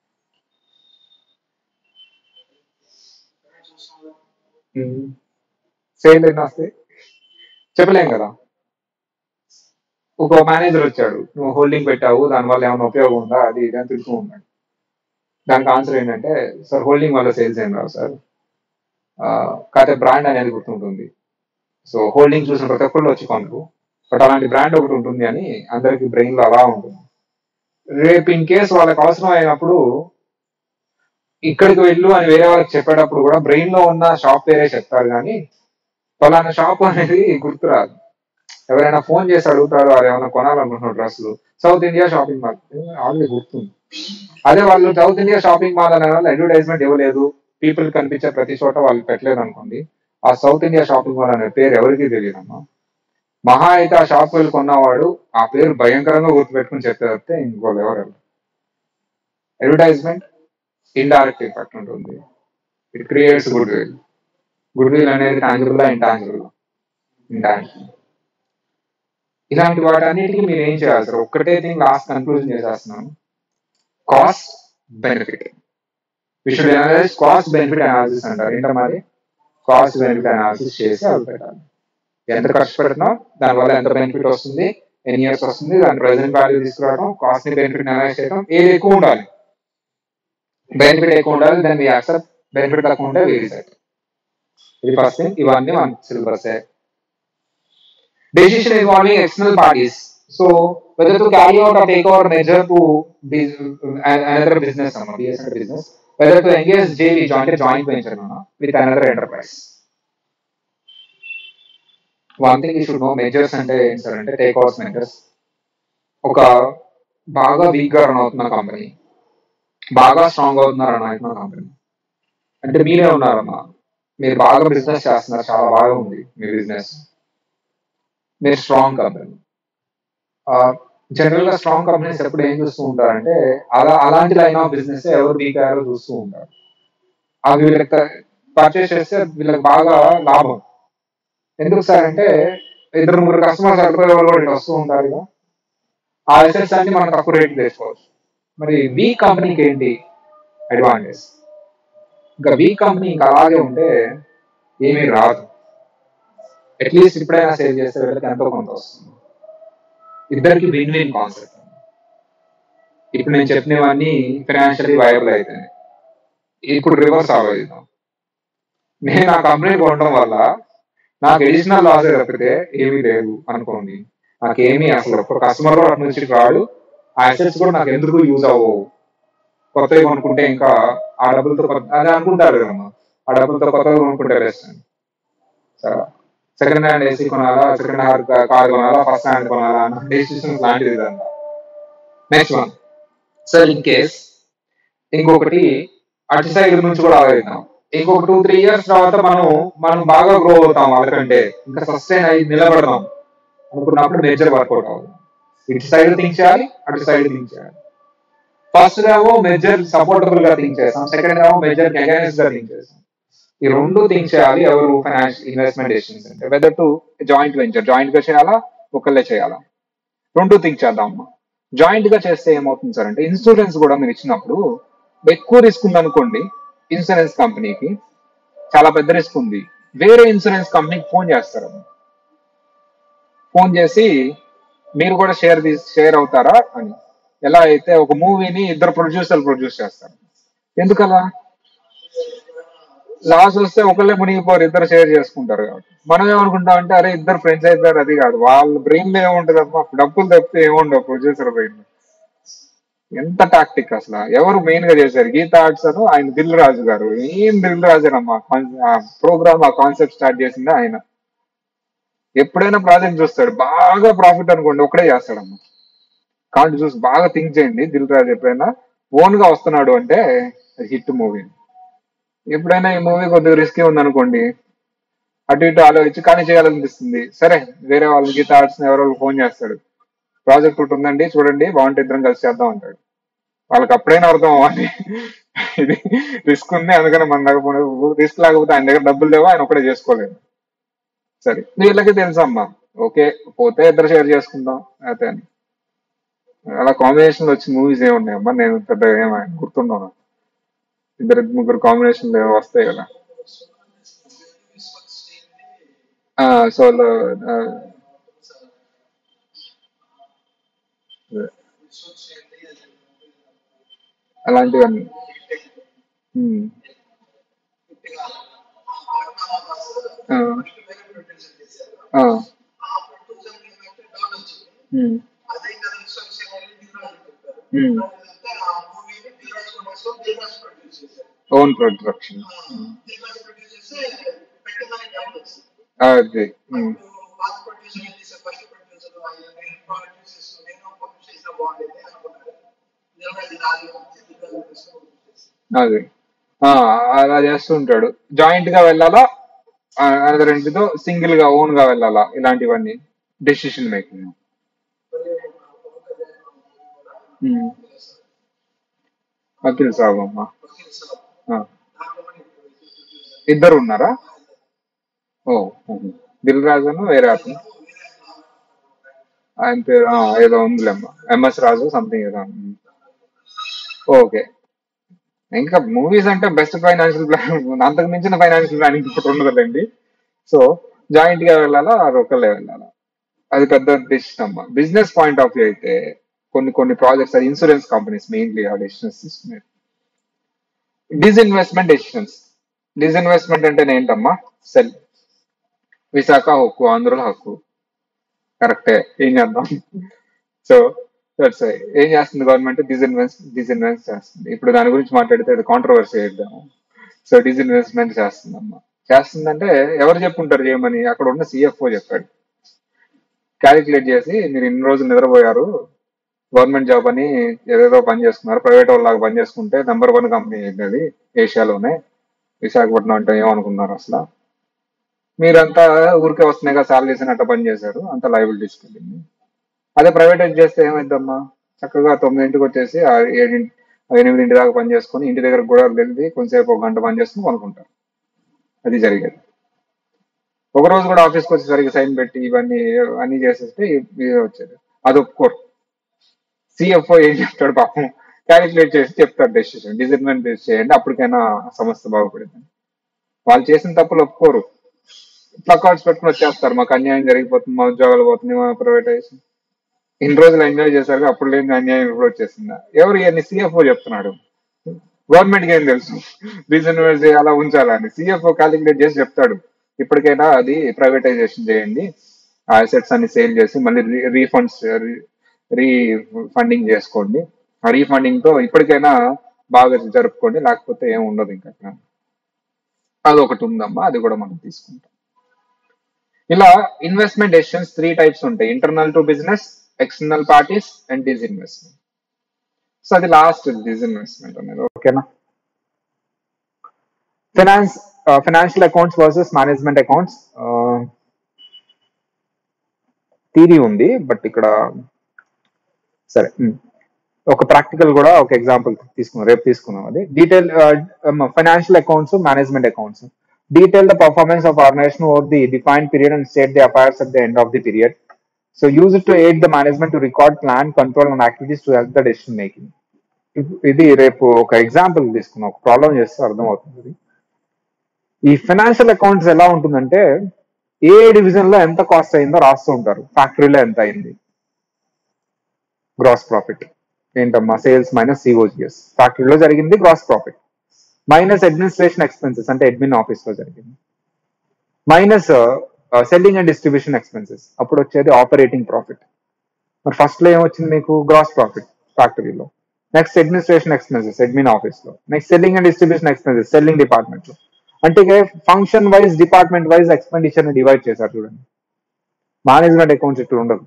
సేల్ ఎన్ని వస్తాయి చెప్పలేం కదా ఒక మేనేజర్ వచ్చాడు నువ్వు హోల్డింగ్ పెట్టావు దానివల్ల ఏమైనా ఉపయోగం ఉందా అది ఇది అని తిరుగుతూ ఉన్నాడు దానికి ఆన్సర్ ఏంటంటే సార్ హోల్డింగ్ వల్ల సేల్స్ ఏం రావు సార్ ఆ, కాకపోతే బ్రాండ్ అనేది గుర్తుంటుంది సో హోల్డింగ్ చూసిన ప్రతి ఒక్కళ్ళు వచ్చి కొనరు బట్ అలాంటి బ్రాండ్ ఒకటి ఉంటుంది అని అందరికి బ్రెయిన్ లో అలా ఉంటుంది రేపు ఇన్ కేస్ వాళ్ళకి అవసరం అయినప్పుడు ఇక్కడికి వెళ్ళు అని వేరే వాళ్ళకి చెప్పేటప్పుడు కూడా బ్రెయిన్ లో ఉన్న షాప్ పేరే చెప్తారు కానీ ఫలానా షాప్ అనేది గుర్తురాదు ఎవరైనా ఫోన్ చేసి అడుగుతారు వారు ఏమైనా కొనాలనుకుంటున్నారు డ్రెస్సులు South India shopping mall already గుర్తుంది అదే వాళ్ళు సౌత్ ఇండియా షాపింగ్ మాల్ అనే వాళ్ళు అడ్వర్టైజ్మెంట్ ఇవ్వలేదు పీపుల్ కనిపించే ప్రతి చోట వాళ్ళు పెట్టలేదు అనుకోండి ఆ సౌత్ ఇండియా షాపింగ్ మాల్ అనే పేరు ఎవరికి తెలియదమ్మా మహా అయితే ఆ షాప్ వెళ్ళి కొన్నవాడు ఆ పేరు భయంకరంగా గుర్తుపెట్టుకుని చెప్తే తప్పితే ఇంకోళ్ళు ఎవరు అడ్వర్టైజ్మెంట్ ఇండైరెక్ట్ ఎఫెక్ట్ ఉంటుంది it creates good will good will అనేది టాంజిబుల్ ఇంటాంజిబుల్ ఇంటాంజిబుల్ ఇలాంటి వాటన్నిటికీ మీరు ఏం చేయాలి సార్ ఒక్కటే థింగ్ లాస్ట్ కన్క్లూజన్ చేసేస్తున్నాను cost benefit we should analyse cost benefit analysis అంటారు ఏంటో మరి కాస్ట్ బెనిఫిట్ అనాలిసిస్ చేసి అవి పెట్టాలి ఎంత ఖర్చు పెడుతున్నాం దానివల్ల ఎంత బెనిఫిట్ వస్తుంది ఎన్ని ఇయర్స్ వస్తుంది దాని ప్రెసెంట్ వాల్యూ తీసుకురావడం కాస్ట్ ని బెనిఫిట్ అనలైజ్ చేయడం ఏది ఎక్కువ ఉండాలి బెనిఫిట్ ఎక్కువ ఉండాలి దాన్ని యాక్సెప్ట్ బెనిఫిట్ తక్కువ ఉంటే వేరీ సెట్ ఇది ఫస్ట్ థింగ్ ఇవన్నీ మన syllabus decision involving external parties. So whether to carry out or take over measure to bus- an- another business, um, BSNL business, whether to engage JV joint joint venture uh, with another enterprise. One thing you should know measures అంటే ఏంటి సార్ అంటే టేక్ ఓవర్స్ మెజర్స్ ఒక బాగా వీక్ గా రన్ అవుతున్న కంపెనీ బాగా స్ట్రాంగ్ అవుతున్నారు రన్ అవుతున్న కంపెనీ అంటే మీరే ఉన్నారమ్మా మీరు బాగా బిజినెస్ చేస్తున్నారు చాలా బాగా ఉంది మీ బిజినెస్ మీరు స్ట్రాంగ్ కంపెనీ జనరల్ గా స్ట్రాంగ్ కంపెనీస్ ఎప్పుడు ఏం చూస్తూ ఉంటారంటే అలా అలాంటి లైన్ ఆఫ్ బిజినెస్ ఎవరు వీక్ అయ్యారో చూస్తూ ఉంటారు అవి వీళ్ళకి పర్చేస్ చేస్తే వీళ్ళకి బాగా లాభం ఎందుకు సార్ అంటే ఇద్దరు ముగ్గురు కస్టమర్స్ అడిపోయే వాళ్ళు కూడా ఇటు వస్తూ ఉంటారు ఇక. ఆ అసెట్స్ అన్ని మనం తక్కువ రేట్ తెచ్చుకోవచ్చు మరి వీక్ కంపెనీకి ఏంటి అడ్వాంటేజ్ ఇంకా వీక్ కంపెనీ ఇంకా అలాగే ఉంటే ఏమీ రాదు అట్లీస్ట్ ఇప్పుడైనా సేవ్ చేస్తే వీళ్ళకి ఎంతో కొంత వస్తుంది ఇద్దరికి విన్ విన్ కాన్సెప్ట్ ఇప్పుడు నేను చెప్పినవన్నీ ఫైనాన్షియల్లీ వైబుల్ అవుతాయి ఇప్పుడు రివర్స్ ఆలోచిద్దాం నేను ఆ కంపెనీ కొనడం వల్ల నాకు ఎడిషనల్ లాస్ తప్పితే ఏమీ లేదు అనుకోండి నాకేమీ అసలు ఇప్పుడు కస్టమర్ కూడా అటు నుంచి రాడు ఆ అసెట్స్ కూడా నాకు ఎందుకు యూజ్ అవ్వవు కొత్తవి కొనుక్కుంటే ఇంకా ఆ డబ్బులతో కొత్త- అది అనుకుంటారు కదమ్మా ఆ డబ్బులతో కొత్తగా కొనుక్కుంటే బెస్ట్ అని సెకండ్ హ్యాండ్ ఏసీ కొనాలా సెకండ్ హ్యాండ్ కార్ కొనాలా ఫస్ట్ హ్యాండ్ కొనాలా అన్న డెసిషన్ లాంటిది ఇదంతా next one sir in case ఇంకొకటి అటు సైడ్ నుంచి కూడా ఆలోచిద్దాం ఇంకొక టూ త్రీ ఇయర్స్ తర్వాత మనం మనం బాగా గ్రో అవుతాం వాళ్ళకంటే ఇంకా సస్టైన్ అయ్యి నిలబడదాం అనుకున్నప్పుడు మేజర్ వర్కౌట్ అవుతాం ఇటు సైడ్ థింక్ చేయాలి అటు సైడ్ థింక్ చేయాలి ఫస్ట్ ఏమో మెజర్ సపోర్టబుల్ గా థింక్ చేస్తాం సెకండ్ ఏమో మెజర్ అగైన్స్ గా థింక్ చేస్తాం ఈ రెండు థింక్ చేయాలి ఎవరు ఫైనాన్షియల్ ఇన్వెస్ట్మెంట్ డెసిషన్స్ అంటే whether to joint venture joint గా చేయాలా ఒకళ్ళే చేయాలా రెండు థింక్ చేద్దాం అమ్మా జాయింట్ గా చేస్తే ఏమవుతుంది సార్ అంటే ఇన్సూరెన్స్ కూడా మీరు ఇచ్చినప్పుడు ఎక్కువ రిస్క్ ఉంది అనుకోండి ఇన్సూరెన్స్ కంపెనీకి చాలా పెద్ద రిస్క్ ఉంది వేరే ఇన్సూరెన్స్ కంపెనీకి ఫోన్ చేస్తారు ఫోన్ చేసి మీరు కూడా షేర్ షేర్ అవుతారా అని ఎలా అయితే ఒక మూవీని ఇద్దరు ప్రొడ్యూసర్లు ప్రొడ్యూస్ చేస్తారు ఎందుకలా లాస్ వస్తే ఒకళ్ళే మునిగిపోరు ఇద్దరు షేర్ చేసుకుంటారు కాబట్టి మనం ఏమనుకుంటాం అంటే అరే ఇద్దరు ఫ్రెండ్స్ అవుతారు అది కాదు వాళ్ళ బ్రెయిన్ లో ఏముంటది అమ్మా డబ్బులు తప్పితే ఏముండవు ప్రొడ్యూసర్ బ్రెయిన్ ఎంత టాక్టిక్ అసలు ఎవరు మెయిన్ గా చేశారు గీతా ఆర్ట్స్ అను ఆయన దిల్ రాజు గారు ఏం దిల్ రాజు అమ్మా ఆ ప్రోగ్రామ్ ఆ కాన్సెప్ట్ స్టార్ట్ చేసింది ఆయన ఎప్పుడైనా ప్రాజెక్ట్ చూస్తాడు బాగా ప్రాఫిట్ అనుకోండి ఒకడే చేస్తాడమ్మా కాబట్టి చూసి బాగా థింక్ చేయండి దిల్ రాజు ఎప్పుడైనా ఓన్ గా వస్తున్నాడు అంటే హిట్ మూవీ ఎప్పుడైనా ఈ మూవీ కొద్దిగా రిస్కీ ఉంది అనుకోండి అటు ఇటు ఆలోచించి కానీ చేయాలనిపిస్తుంది సరే వేరే వాళ్ళకి గీత ఆర్ట్స్ ఎవరో ఒకరు ఫోన్ చేస్తాడు ప్రాజెక్ట్ ఒకటి ఉందండి చూడండి బాగుంటే ఇద్దరం కలిసి చేద్దాం అంటాడు వాళ్ళకి అప్పుడైనా అర్థం అవ్వాలి ఇది రిస్క్ ఉంది అందుకని మన దగ్గర రిస్క్ లేకపోతే ఆయన దగ్గర డబ్బులు లేవో ఆయన ఒకటే చేసుకోలేదు సరే వీళ్ళకి తెలుసమ్మా ఓకే పోతే ఇద్దరు షేర్ చేసుకుందాం అయితే అని అలా కాంబినేషన్ వచ్చి మూవీస్ ఏమున్నాయమ్మా నేను పెద్ద ఏమ గుర్తున్నాను ఇద్దరు ముగ్గురు కాంబినేషన్ వస్తాయి కదా సో అలాంటివన్నీ ఉమ్, ఆ, ఆ, ఉమ్, ఉమ్, ఓన్ ప్రొడక్షన్ అది ఉమ్, అది ఆ, అలా చేస్తుంటాడు జాయింట్ గా వెళ్ళాలా రెండుతో సింగిల్ గా ఓన్ గా వెళ్ళాలా ఇలాంటివన్నీ డెసిషన్ మేకింగ్ వకీల్ సాబ్ అమ్మా ఆ, ఇద్దరు ఉన్నారా ఓ ఉహు. దిల్ రాజును వేరే అతను ఆయన పేరు ఆ, ఏదో ఉందిలేమ్మా ఎంఎస్ రాజు సంథింగ్ ఏదో ఉమ్. ఓకే ఇంకా మూవీస్ అంటే బెస్ట్ ఫైనాన్షియల్ ప్లాన్ అంతకు మించిన ఫైనాన్షియల్ ప్లానింగ్ ఇప్పుడు ఉండదులేండి సో జాయింట్ గా వెళ్ళాలా అది ఒకళ్ళే వెళ్ళాలా అది పెద్ద డెసిషన్ అమ్మా బిజినెస్ పాయింట్ ఆఫ్ వ్యూ అయితే కొన్ని కొన్ని ప్రాజెక్ట్స్ అది ఇన్సూరెన్స్ కంపెనీస్ మెయిన్లీ ఆ డెసిషన్స్ తీసుకునేది డిస్ఇన్వెస్ట్మెంట్ డెసిషన్స్ డిస్ఇన్వెస్ట్మెంట్ అంటే ఏంటమ్మా సెల్ విశాఖ హక్కు ఆంధ్రుల హక్కు కరెక్టే ఏం చేద్దాం సో దట్స్ ఏం చేస్తుంది గవర్నమెంట్ డిస్ఇన్వెస్ట్ డిస్ఇన్వెస్ట్ చేస్తుంది ఇప్పుడు దాని గురించి మాట్లాడితే అది కాంట్రవర్సీ చేద్దాము సో డిస్ఇన్వెస్ట్మెంట్ చేస్తుందమ్మా చేస్తుందంటే ఎవరు చెప్పుంటారు చేయమని అక్కడ ఉన్న సిఎఫ్ఓ చెప్పాడు క్యాలిక్యులేట్ చేసి మీరు ఇన్ని రోజులు నిద్రపోయారు గవర్నమెంట్ జాబ్ అని ఏదేదో పని చేసుకున్నారు ప్రైవేట్ వాళ్ళలాగా పని చేసుకుంటే నెంబర్ వన్ కంపెనీ అయింది అది ఏషియాలోనే విశాఖపట్నం అంటే ఏమనుకున్నారు అసలు మీరంతా ఊరికే వస్తున్నాయి కదా సాలరీస్ అని అట్లా పని చేశారు అంత లైబిలిటీస్ వెళ్ళింది అదే ప్రైవేటైజ్ చేస్తే ఏమైందమ్మా చక్కగా తొమ్మిదింటికి వచ్చేసి ఆ ఏడింటి ఎనిమిదింటి దాకా పని చేసుకొని ఇంటి దగ్గర కూడా వెళ్ళి కొంతసేపు ఒక గంట పని చేసుకుని కొనుక్కుంటారు అది జరిగేది ఒక రోజు కూడా ఆఫీస్కి వచ్చి సరిగ్గా సైన్ పెట్టి ఇవన్నీ అన్ని చేసేస్తే ఇది వచ్చేది అది ఒప్పుకోరు సిఎఫ్ఓ ఏం చెప్తాడు పాపం క్యాలిక్యులేట్ చేసి చెప్తాడు డెసిషన్ డిసిప్లిన్ చేయండి అప్పటికైనా సమస్య బాగుపడింది వాళ్ళు చేసిన తప్పులు ఒప్పుకోరు ప్లకార్డ్స్ పెట్టుకుని వచ్చేస్తారు మాకు అన్యాయం జరిగిపోతుంది మా ఉద్యోగాలు పోతుంది మా ప్రైవేటైజేషన్ ఇన్ని రోజులు ఎంజాయ్ చేశారు అప్పుడు లేని అన్యాయం ఇప్పుడు వచ్చేసిందా ఎవరు ఇవన్నీ సిఎఫ్ఓ చెప్తున్నాడు గవర్నమెంట్ కి ఏం తెలుసు రీజన్ అలా ఉంచాలని సిఎఫ్ఓ క్యాలిక్యులేట్ చేసి చెప్తాడు ఇప్పటికైనా అది ప్రైవేటైజేషన్ చేయండి ఆ అసెట్స్ అన్ని సేల్ చేసి మళ్ళీ రీఫండ్స్ రీ ఫండింగ్ చేసుకోండి ఆ రీఫండింగ్ తో ఇప్పటికైనా బాగా జరుపుకోండి లేకపోతే ఏం ఉండదు ఇంకా అక్కడ అది ఒకటి ఉందమ్మా అది కూడా మనం తీసుకుంటాం ఇలా ఇన్వెస్ట్మెంట్ డెసిషన్స్ త్రీ టైప్స్ ఉంటాయి internal to business external parties and disinvestment so అది లాస్ట్ డిస్ఇన్వెస్ట్మెంట్ అనేది ఓకేనా finance financial accounts versus management accounts theory ఉంది బట్ ఇక్కడ సరే ఉమ్. ఒక ప్రాక్టికల్ కూడా ఒక ఎగ్జాంపుల్ తీసుకున్నాం రేపు తీసుకున్నాం అది detail financial accounts management accounts detail the performance of organisation over the defined period and state the affairs at the end of the period so use to aid the management to record plan control and activities to help the decision making ఇది రేపు ఒక ఎగ్జాంపుల్ తీసుకున్నాం ఒక ప్రాబ్లం చేస్తే అర్థమవుతుంది ఇది. ఈ ఫైనాన్షియల్ అకౌంట్స్ ఎలా ఉంటుందంటే ఏ డివిజన్ లో ఎంత కాస్ట్ అయిందో రాస్తూ ఉంటారు ఫ్యాక్టరీలో ఎంత అయింది గ్రాస్ ప్రాఫిట్ ఏంటమ్మా సేల్స్ మైనస్ సిఓజిఎస్ ఫ్యాక్టరీలో జరిగింది gross profit minus administration expenses అంటే అడ్మిన్ ఆఫీస్ లో జరిగింది minus selling and distribution expenses అప్పుడు వచ్చేది ఆపరేటింగ్ ప్రాఫిట్ మరి ఫస్ట్ లో ఏమొచ్చింది మీకు గ్రాస్ ప్రాఫిట్ ఫ్యాక్టరీలో next administration expenses admin office లో next selling and distribution expenses selling department లో అంటే function wise department wise expenditure ని డివైడ్ చేశారు చూడండి మేనేజ్మెంట్ అకౌంట్స్ ఇట్లా ఉండదు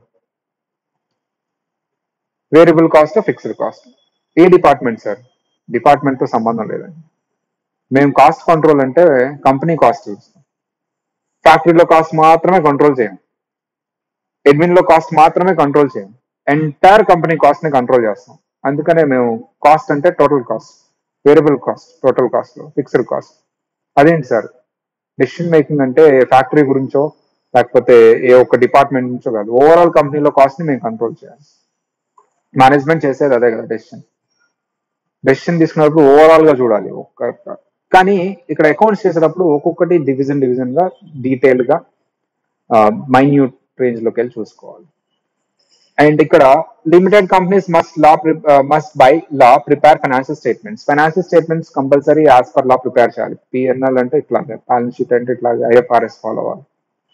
వేరియబుల్ కాస్ట్ ఫిక్స్డ్ కాస్ట్ ఏ డిపార్ట్మెంట్ సార్ డిపార్ట్మెంట్ తో సంబంధం లేదండి మేము కాస్ట్ కంట్రోల్ అంటే కంపెనీ కాస్ట్ చూస్తాం ఫ్యాక్టరీలో కాస్ట్ మాత్రమే కంట్రోల్ చేయం అడ్మిన్ లో కాస్ట్ మాత్రమే కంట్రోల్ చేయం ఎంటైర్ కంపెనీ కాస్ట్ ని కంట్రోల్ చేస్తాం అందుకనే మేము కాస్ట్ అంటే total cost variable cost total cost లో ఫిక్స్డ్ కాస్ట్ అదేంటి సార్ డెసిషన్ మేకింగ్ అంటే ఫ్యాక్టరీ గురించో లేకపోతే ఏ ఒక్క డిపార్ట్మెంట్ నుంచో కాదు ఓవరాల్ కంపెనీలో కాస్ట్ ని మేము కంట్రోల్ చేయాలి మేనేజ్మెంట్ చేసేది అదే కదా డెసిషన్ డెసిషన్ తీసుకున్నప్పుడు ఓవరాల్ గా చూడాలి ఒక్క కానీ ఇక్కడ అకౌంట్స్ చేసేటప్పుడు ఒక్కొక్కటి డివిజన్ డివిజన్ గా డీటెయిల్ గా మైన్యూట్ రేంజ్ లోకి వెళ్ళి చూసుకోవాలి అండ్ ఇక్కడ limited companies must law must by law prepare financial statements financial statements compulsory as per law prepare చేయాలి పిఎన్ఎల్ అంటే ఇట్లాగే బ్యాలెన్స్ షీట్ అంటే ఇట్లాగే ఐఎఫ్ఆర్ఎస్ ఫాలో అవ్వాలి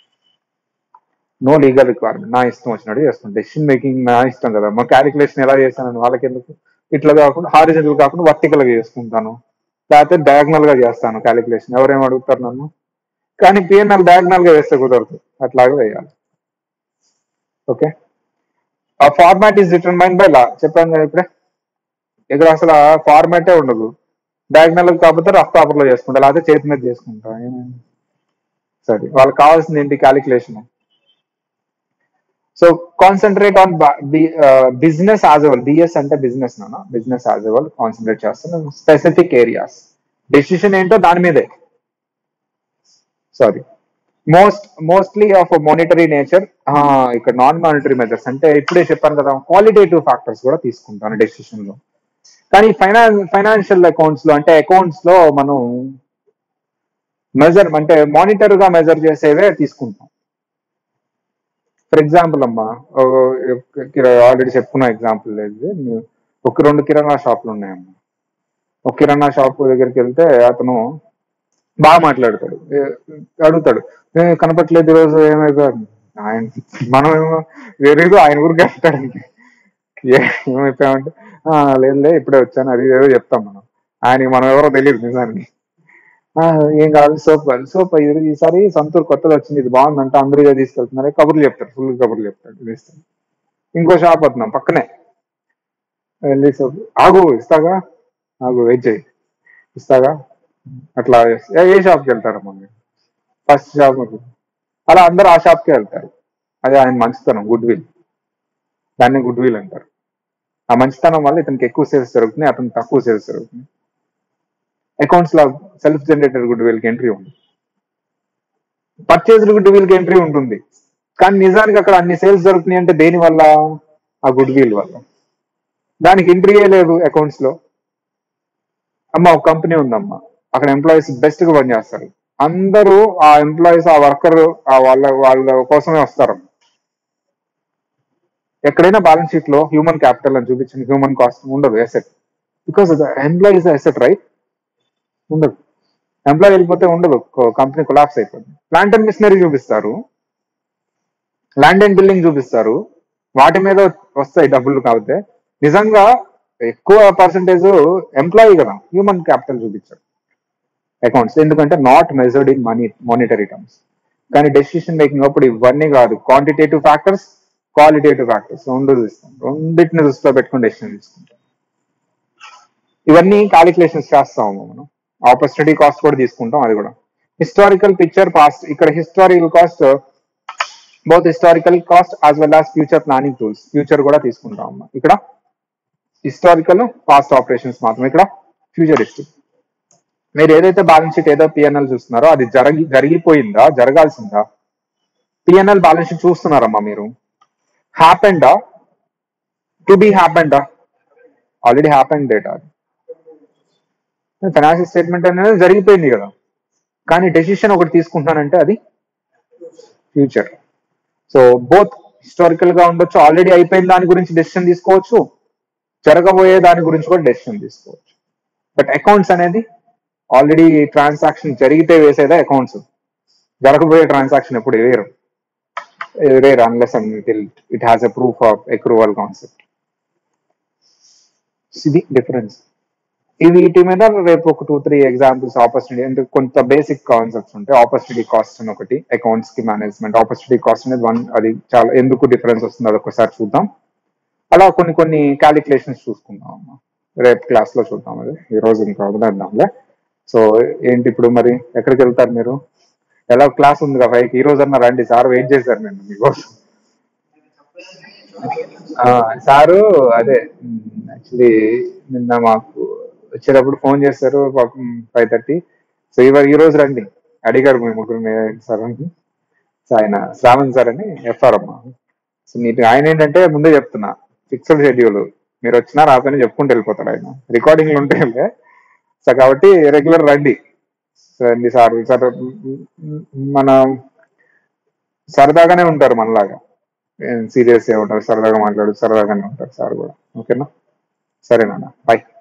నో లీగల్ రిక్వైర్మెంట్ నా ఇష్టం వచ్చినట్టు చేస్తాను డెసిషన్ మేకింగ్ నా ఇష్టం కదా మా క్యాలిక్యులేషన్ ఎలా చేస్తానని వాళ్ళకి ఎందుకు ఇట్లా కాకుండా హారిజెంటల్ కాకుండా వర్టికల్ గా చేసుకుంటాను లేకపోతే డయాగ్నల్ గా చేస్తాను క్యాలిక్యులేషన్ ఎవరేం అడుగుతారు నన్ను కానీ పిఎన్ఎల్ డయాగ్నల్ గా వేస్తే కుదరదు అట్లాగే వేయాలి ఓకే ఆ format is determine by law చెప్పాను కదా ఇప్పుడే ఇక్కడ అసలు ఆ ఫార్మాటే ఉండదు డయాగ్నల్ కాకపోతే రఫ్ పేపర్ లో చేసుకుంటా లేకపోతే చేతి మీద చేసుకుంటా ఏమైంది సరే వాళ్ళకి కావాల్సింది ఏంటి calculation so concentrate on business as a whole BS అంటే బిజినెస్ నానా బిజినెస్ యాజ్ ఎవల్ కాన్సన్ట్రేట్ చేస్తాను స్పెసిఫిక్ ఏరియాస్ డెసిషన్ ఏంటో దాని మీదే sorry most mostly of monetary nature ఇక్కడ నాన్ మానిటరీ మెజర్స్ అంటే ఇప్పుడే చెప్పాను కదా క్వాలిటేటివ్ ఫ్యాక్టర్స్ కూడా తీసుకుంటాను డెసిషన్ లో కానీ ఫైనాన్ ఫైనాన్షియల్ అకౌంట్స్ లో అంటే అకౌంట్స్ లో మనం మెజర్ అంటే మానిటర్ గా మెజర్ చేసేవే తీసుకుంటాం ఫర్ ఎగ్జాంపుల్ అమ్మా ఆల్రెడీ చెప్పుకున్న ఎగ్జాంపుల్ లేదు ఒక రెండు కిరాణా షాపులు ఉన్నాయమ్మా ఒక కిరాణా షాప్ దగ్గరికి వెళ్తే అతను బాగా మాట్లాడతాడు ఏ- అడుగుతాడు "ఏ, కనపట్లేదు ఈరోజు ఏమైపోయాడు ఆయన మనం ఏమో వేరేదో ఆయన ఊరికి వెళ్తాడండి ఏమైపోయామంటే "ఆ, లేదులే ఇప్పుడే వచ్చాను అది ఏదో చెప్తాం మనం ఆయనకి మనం ఎవరో తెలియదు నిజానికి "ఆ, ఏం కావాలి సోప్ కావాలి సోప్ ఇది ఈసారి సంతూర్ కొత్తది వచ్చింది ఇది బాగుందంటే అందరూ ఇదే తీసుకెళ్తున్నారు కబుర్లు చెప్తారు ఫుల్ కబుర్లు చెప్తాడు ఇది ఇస్తాడు ఇంకో షాప్ వస్తున్నాం పక్కనే వెళ్ళి సోప్ ఆగు ఇస్తాగా ఆగు వెయిట్ చేయి ఇస్తాగా అట్లా ఏ- ఏ షాప్కి వెళ్తారమ్మా మీరు ఫస్ట్ షాప్ అలా అందరూ ఆ షాప్కే వెళ్తారు అది ఆయన మంచితనం గుడ్ విల్ దాన్ని గుడ్ విల్ అంటారు ఆ మంచితనం వల్ల ఇతనికి ఎక్కువ సేల్స్ జరుగుతున్నాయి అతనికి తక్కువ సేల్స్ జరుగుతున్నాయి అకౌంట్స్ లో సెల్ఫ్ జనరేటెడ్ గుడ్ విల్ కి ఎంట్రీ ఉంది పర్చేజ్ గుడ్ విల్ కి ఎంట్రీ ఉంటుంది కానీ నిజానికి అక్కడ అన్ని సేల్స్ జరుగుతున్నాయి అంటే దేని వల్ల ఆ గుడ్ విల్ వల్ల దానికి ఎంట్రీయే లేదు అకౌంట్స్ లో అమ్మ ఒక కంపెనీ ఉందమ్మా అక్కడ ఎంప్లాయీస్ బెస్ట్ గా పనిచేస్తారు అందరూ ఆ ఎంప్లాయీస్ ఆ వర్కర్ ఆ వాళ్ళ వాళ్ళ కోసమే వస్తారు ఎక్కడైనా బ్యాలెన్స్ షీట్ లో హ్యూమన్ క్యాపిటల్ అని చూపించిన హ్యూమన్ కాస్ట్ ఉండదు asset because employee is asset right ఉండదు ఎంప్లాయీ వెళ్ళిపోతే ఉండదు కంపెనీ కొలాప్స్ అయిపోతుంది ప్లాంట్ అండ్ మిషనరీ చూపిస్తారు ల్యాండ్ అండ్ బిల్డింగ్ చూపిస్తారు వాటి మీద వస్తాయి డబ్బులు కాకపోతే నిజంగా ఎక్కువ పర్సంటేజ్ ఎంప్లాయీ కదా హ్యూమన్ క్యాపిటల్ చూపించారు అకౌంట్స్ ఎందుకంటే not measured in money monetary terms కానీ డెసిషన్ మేకింగ్ అప్పుడు ఇవన్నీ కాదు క్వాంటిటేటివ్ ఫ్యాక్టర్స్ క్వాలిటేటివ్ ఫ్యాక్టర్స్ రెండు చూస్తాం రెండింటిని దృష్టిలో పెట్టుకుని డెసిషన్ తీసుకుంటాం ఇవన్నీ క్యాలిక్యులేషన్స్ చేస్తాము మనం ఆపర్చునిటీ కాస్ట్ కూడా తీసుకుంటాం అది కూడా హిస్టారికల్ పిక్చర్ పాస్ట్ ఇక్కడ historical cost both historical cost as well as future planning tools future కూడా తీసుకుంటాం అమ్మా ఇక్కడ హిస్టారికల్ పాస్ట్ ఆపరేషన్స్ మాత్రం ఇక్కడ ఫ్యూచరిస్టిక్ మీరు ఏదైతే బ్యాలెన్స్ షీట్ ఏదో పిఎన్ఎల్ చూస్తున్నారో అది జరిగి జరిగిపోయిందా జరగాల్సిందా పిఎన్ఎల్ బ్యాలెన్స్ షీట్ చూస్తున్నారమ్మా మీరు హ్యాపెండా టు బి హ్యాపెండా ఆల్రెడీ హ్యాపెండ్ డేటా అది ఫైనాన్షియల్ స్టేట్మెంట్ అనేది జరిగిపోయింది కదా కానీ డెసిషన్ ఒకటి తీసుకుంటున్నానంటే అది ఫ్యూచర్ సో బోత్ హిస్టారికల్ గా ఉండొచ్చు ఆల్రెడీ అయిపోయిన దాని గురించి డెసిషన్ తీసుకోవచ్చు జరగబోయే దాని గురించి కూడా డెసిషన్ తీసుకోవచ్చు బట్ అకౌంట్స్ అనేది ఆల్రెడీ ట్రాన్సాక్షన్ జరిగితే వేసేదే అకౌంట్స్ జరగబోయే ట్రాన్సాక్షన్ ఎప్పుడు వేరు rare unless until it has a proof of accrual concept ఇది డిఫరెన్స్ ఇవి వీటి మీద రేపు ఒక టూ త్రీ ఎగ్జాంపుల్స్ ఆపర్చునిటీ అంటే కొంత బేసిక్ కాన్సెప్ట్స్ ఉంటాయి ఆపర్చునిటీ కాస్ట్ అని ఒకటి అకౌంట్స్ కి మేనేజ్మెంట్ ఆపర్చునిటీ కాస్ట్ అనేది వన్ అది చాలా ఎందుకు డిఫరెన్స్ వస్తుంది అది ఒకసారి చూద్దాం అలా కొన్ని కొన్ని క్యాలిక్యులేషన్స్ చూసుకుందాం అమ్మా రేపు క్లాస్ లో చూద్దాం అది ఈ రోజు ఇంకా వదిలేద్దాంలే సో ఏంటి ఇప్పుడు మరి ఎక్కడికి వెళ్తారు మీరు ఎలా క్లాస్ ఉంది కదా ఈ రోజు అన్న రండి సార్ వెయిట్ చేశారు నేను మీకోసం ఆ, సారు అదే యాక్చువల్లీ నిన్న మాకు వచ్చేటప్పుడు ఫోన్ చేశారు పాపం ఫైవ్ థర్టీ సో ఇవాళ ఈ రోజు రండి అడిగారు మీ ముగ్గురు మీ సార్ అని సో ఆయన శ్రావణ్ సార్ అని ఎఫ్ఆర్ అమ్మ సో నీకు ఆయన ఏంటంటే ముందే చెప్తున్నా ఫిక్స్డ్ షెడ్యూల్ మీరు వచ్చినా రాదని చెప్పుకుంటూ వెళ్ళిపోతాడు ఆయన రికార్డింగ్లు ఉంటాయి సో కాబట్టి రెగ్యులర్ రండి సో రండి సార్ సార్ మన సరదాగానే ఉంటారు మనలాగా సీరియస్ ఏ ఉంటారు సరదాగా మాట్లాడు సరదాగానే ఉంటారు సార్ కూడా ఓకేనా సరేనా బాయ్